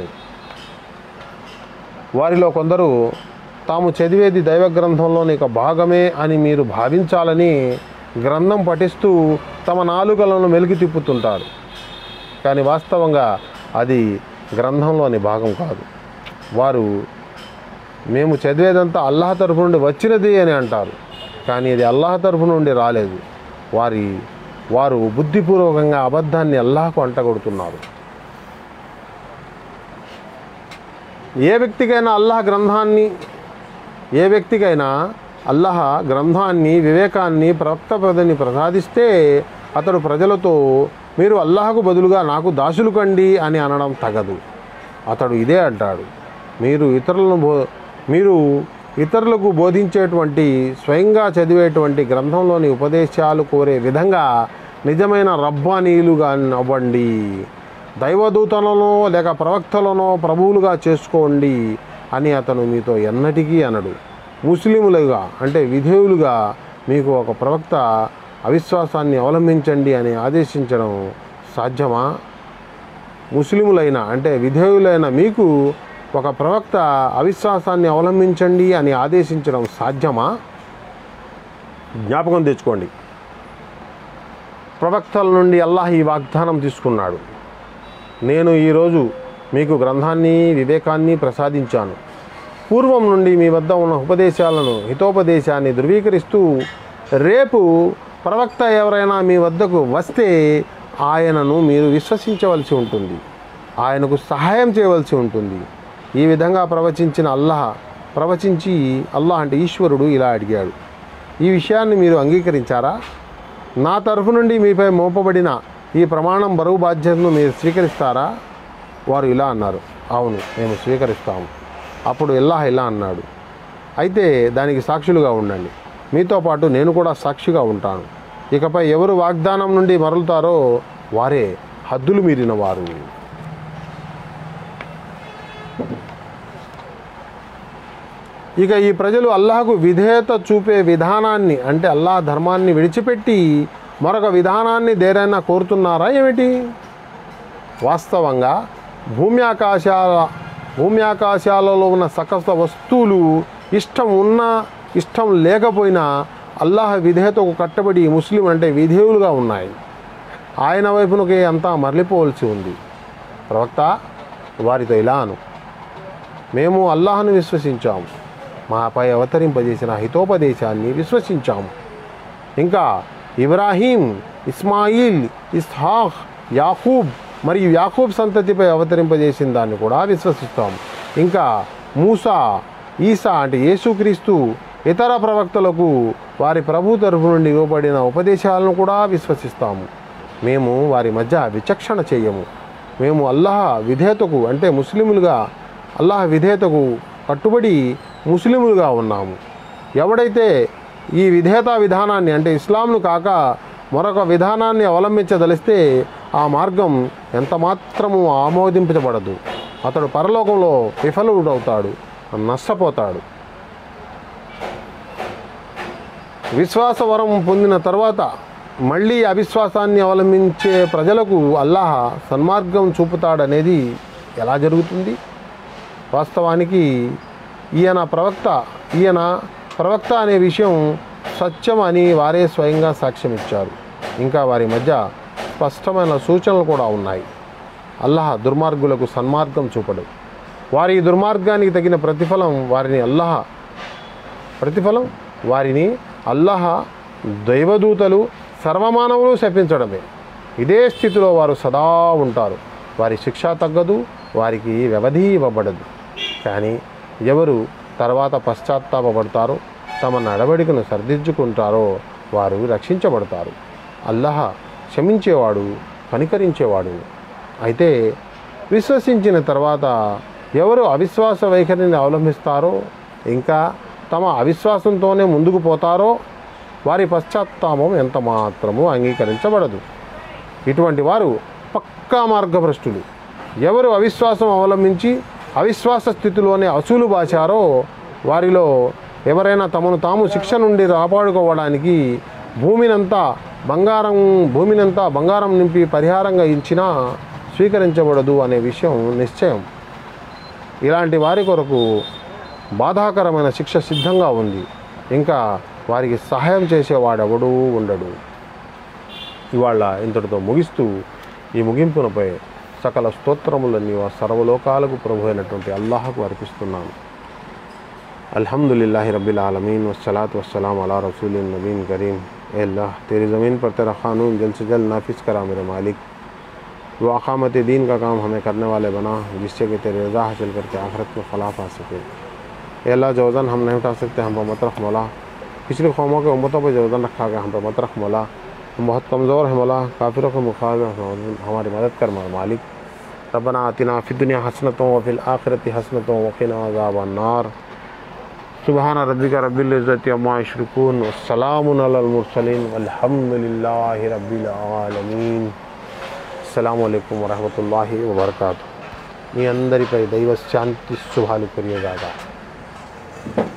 వారిలో కొందరు తాము చదివేది దైవ గ్రంథంలోని ఒక భాగమే అని మీరు భావించాలని గ్రంథం పఠిస్తూ తమ నాలుకలను మెలికి తిప్పుతుంటారు కానీ వాస్తవంగా అది గ్రంథంలోని భాగం కాదు వారు మేము చదివేదంతా అల్లాహ్ తరఫు నుండి వచ్చినది అని అంటారు కానీ ఇది అల్లాహ్ తరఫు నుండి రాలేదు వారి వారు బుద్ధిపూర్వకంగా అబద్ధాన్ని అల్లాహకు అంటగొడుతున్నారు ఏ వ్యక్తికైనా అల్లాహ్ గ్రంథాన్ని ఏ వ్యక్తికైనా అల్లాహ్ గ్రంథాన్ని వివేకాన్ని ప్రవక్త పదని ప్రసాదిస్తే అతడు ప్రజలతో మీరు అల్లాహకు బదులుగా నాకు దాసులు కండి అని అనడం తగదు అతడు ఇదే అంటాడు మీరు ఇతరులను బో మీరు ఇతరులకు బోధించేటువంటి స్వయంగా చదివేటువంటి గ్రంథంలోని ఉపదేశాలు కోరే విధంగా నిజమైన రబ్బానీయులుగా అవ్వండి దైవదూతలను లేక ప్రవక్తలను ప్రభువులుగా చేసుకోండి అని అతను మీతో ఎన్నటికీ అనడు ముస్లిములుగా అంటే విధేయులుగా మీకు ఒక ప్రవక్త అవిశ్వాసాన్ని అవలంబించండి అని ఆదేశించడం సాధ్యమా ముస్లిములైన అంటే విధేయులైన మీకు ఒక ప్రవక్త అవిశ్వాసాన్ని అవలంబించండి అని ఆదేశించడం సాధ్యమా జ్ఞాపకం తెచ్చుకోండి ప్రవక్తల నుండి అల్లాహ్ ఈ వాగ్దానం తీసుకున్నాడు నేను ఈరోజు మీకు గ్రంథాన్ని వివేకాన్ని ప్రసాదించాను పూర్వం నుండి మీ వద్ద ఉన్న ఉపదేశాలను హితోపదేశాన్ని ధృవీకరిస్తూ రేపు ప్రవక్త ఎవరైనా మీ వద్దకు వస్తే ఆయనను మీరు విశ్వసించవలసి ఉంటుంది ఆయనకు సహాయం చేయవలసి ఉంటుంది ఈ విధంగా ప్రవచించిన అల్లాహ్ ప్రవచించి అల్లాహ్ అంటే ఈశ్వరుడు ఇలా అడిగాడు ఈ విషయాన్ని మీరు అంగీకరించారా నా తరఫు నుండి మీపై మోపబడిన ఈ ప్రమాణం బరువు బాధ్యతను మీరు స్వీకరిస్తారా వారు ఇలా అన్నారు అవును మేము స్వీకరిస్తాము అప్పుడు ఎల్లాహ్ ఇలా అన్నాడు అయితే దానికి సాక్షులుగా ఉండండి మీతో పాటు నేను కూడా సాక్షిగా ఉంటాను ఇకపై ఎవరు వాగ్దానం నుండి మరలుతారో వారే హద్దులు మీరిన వారు ఇక ఈ ప్రజలు అల్లాహకు విధేయత చూపే విధానాన్ని అంటే అల్లాహ్ ధర్మాన్ని విడిచిపెట్టి మరొక విధానాన్ని దేరైనా కోరుతున్నారా ఏమిటి వాస్తవంగా భూమి ఆకాశాల భూమి ఆకాశాలలో ఉన్న సకల వస్తువులు ఇష్టం ఉన్నా ఇష్టం లేకపోయినా అల్లాహ్ విధేయతకు కట్టబడి ముస్లిం అంటే విధేయులుగా ఉన్నాయి ఆయన వైపునకి అంతా మరలిపోవలసి ఉంది ప్రవక్త వారితో ఇలా అను మేము అల్లాహను విశ్వసించాము మాపై అవతరింపజేసిన హితోపదేశాన్ని విశ్వసించాము ఇంకా ఇబ్రాహీం ఇస్మాయిల్ ఇస్హాక్ యాకూబ్ మరియు యాకూబ్ సంతతిపై అవతరింపజేసిన దాన్ని కూడా విశ్వసిస్తాము ఇంకా మూసా ఈసా అంటే యేసుక్రీస్తు ఇతర ప్రవక్తలకు వారి ప్రభు తరఫు నుండి ఇవ్వబడిన ఉపదేశాలను కూడా విశ్వసిస్తాము మేము వారి మధ్య విచక్షణ చేయము మేము అల్లాహ్ విధేయతకు అంటే ముస్లిములుగా అల్లాహ్ విధేయతకు కట్టుబడి ముస్లిములుగా ఉన్నాము ఎవడైతే ఈ విధేయతా విధానాన్ని అంటే ఇస్లాంను కాక మరొక విధానాన్ని అవలంబించదలిస్తే ఆ మార్గం ఎంత మాత్రము ఆమోదించబడదు అతడు పరలోకంలో విఫలుడవుతాడు నష్టపోతాడు విశ్వాస వరం పొందిన తర్వాత మళ్ళీ అవిశ్వాసాన్ని అవలంబించే ప్రజలకు అల్లాహ్ సన్మార్గం చూపుతాడనేది ఎలా జరుగుతుంది వాస్తవానికి ఈయన ప్రవక్త ఈయన ప్రవక్త అనే విషయం సత్యం అని వారే స్వయంగా సాక్ష్యం ఇచ్చారు ఇంకా వారి మధ్య స్పష్టమైన సూచనలు కూడా ఉన్నాయి అల్లాహ్ దుర్మార్గులకు సన్మార్గం చూపడు వారి ఈ దుర్మార్గానికి తగిన ప్రతిఫలం వారిని అల్లాహ్ ప్రతిఫలం వారిని అల్లాహ దైవదూతలు సర్వమానవులు శపించడమే ఇదే స్థితిలో వారు సదా ఉంటారు వారి శిక్ష తగ్గదు వారికి వ్యవధి ఇవ్వబడదు కానీ ఎవరు తర్వాత పశ్చాత్తాపడతారో తమ నడవడికను సరిదిద్దుకుంటారో వారు రక్షించబడతారు అల్లహ క్షమించేవాడు కనికరించేవాడు అయితే విశ్వసించిన తర్వాత ఎవరు అవిశ్వాస వైఖరిని అవలంబిస్తారో ఇంకా తమ అవిశ్వాసంతోనే ముందుకు పోతారో వారి పశ్చాత్తాపం ఎంత మాత్రము అంగీకరించబడదు ఇటువంటి వారు పక్కా మార్గభ్రష్టులు ఎవరు అవిశ్వాసం అవలంబించి అవిశ్వాస స్థితిలోనే అసూలు బాచారో వారిలో ఎవరైనా తమను తాము శిక్ష నుండి కాపాడుకోవడానికి భూమినంతా బంగారం భూమినంతా బంగారం నింపి పరిహారంగా ఇచ్చినా స్వీకరించబడదు అనే విషయం నిశ్చయం ఇలాంటి వారి కొరకు బాధాకరమైన శిక్ష సిద్ధంగా ఉంది ఇంకా వారికి సహాయం చేసేవాడెవడూ ఉండడు ఇవాళ ఇంతటితో ముగిస్తూ ఈ ముగింపునపై సకల స్తోత్రములన్నీ ఆ సర్వలోకాలకు ప్రభు అయినటువంటి అల్లాహకు అర్పిస్తున్నాను अल्हम्दुलिल्लाह रब्बिल आलमीन वस्सलात वस्सलाम अला रसूल नबीन करीम ए अल्लाह तेरी ज़मीन पर तेरा क़ानून जल्द से जल्द नाफिज करा मेरे मालिक वो अकामत दीन का काम हमें करने वाले बना जिससे कि तेरी रज़ा हासिल करके आखिरत में ख़लाफ आ सके ए अल्लाह जो वज़न हम नहीं उठा सकते हम पर मत रख मौला पिछली कौमों के उम्मतों पर जो वज़न रखा गया हम पर मत रख मौला हम बहुत कमज़ोर हैं मौला काफिरों के मुकाबले हमारी मदद कर मेरे मालिक रबना आतिना फ़ी दुनिया हसनतों व फिल आखिरती हसनतों वक़िना अज़ाब अन्नार सुबहान रब्बिक रब्बिल इज़्ज़ति अम्मा यशरिकून वस्सलामुन अलल मुरसलीन वल्हम्दुलिल्लाहि रब्बिल आलमीन అస్సలం అయికం వరహమతుల్లాహి వబర్కాతు మీ అందరిపై దైవ శాంతి శుభాలు కురియగాక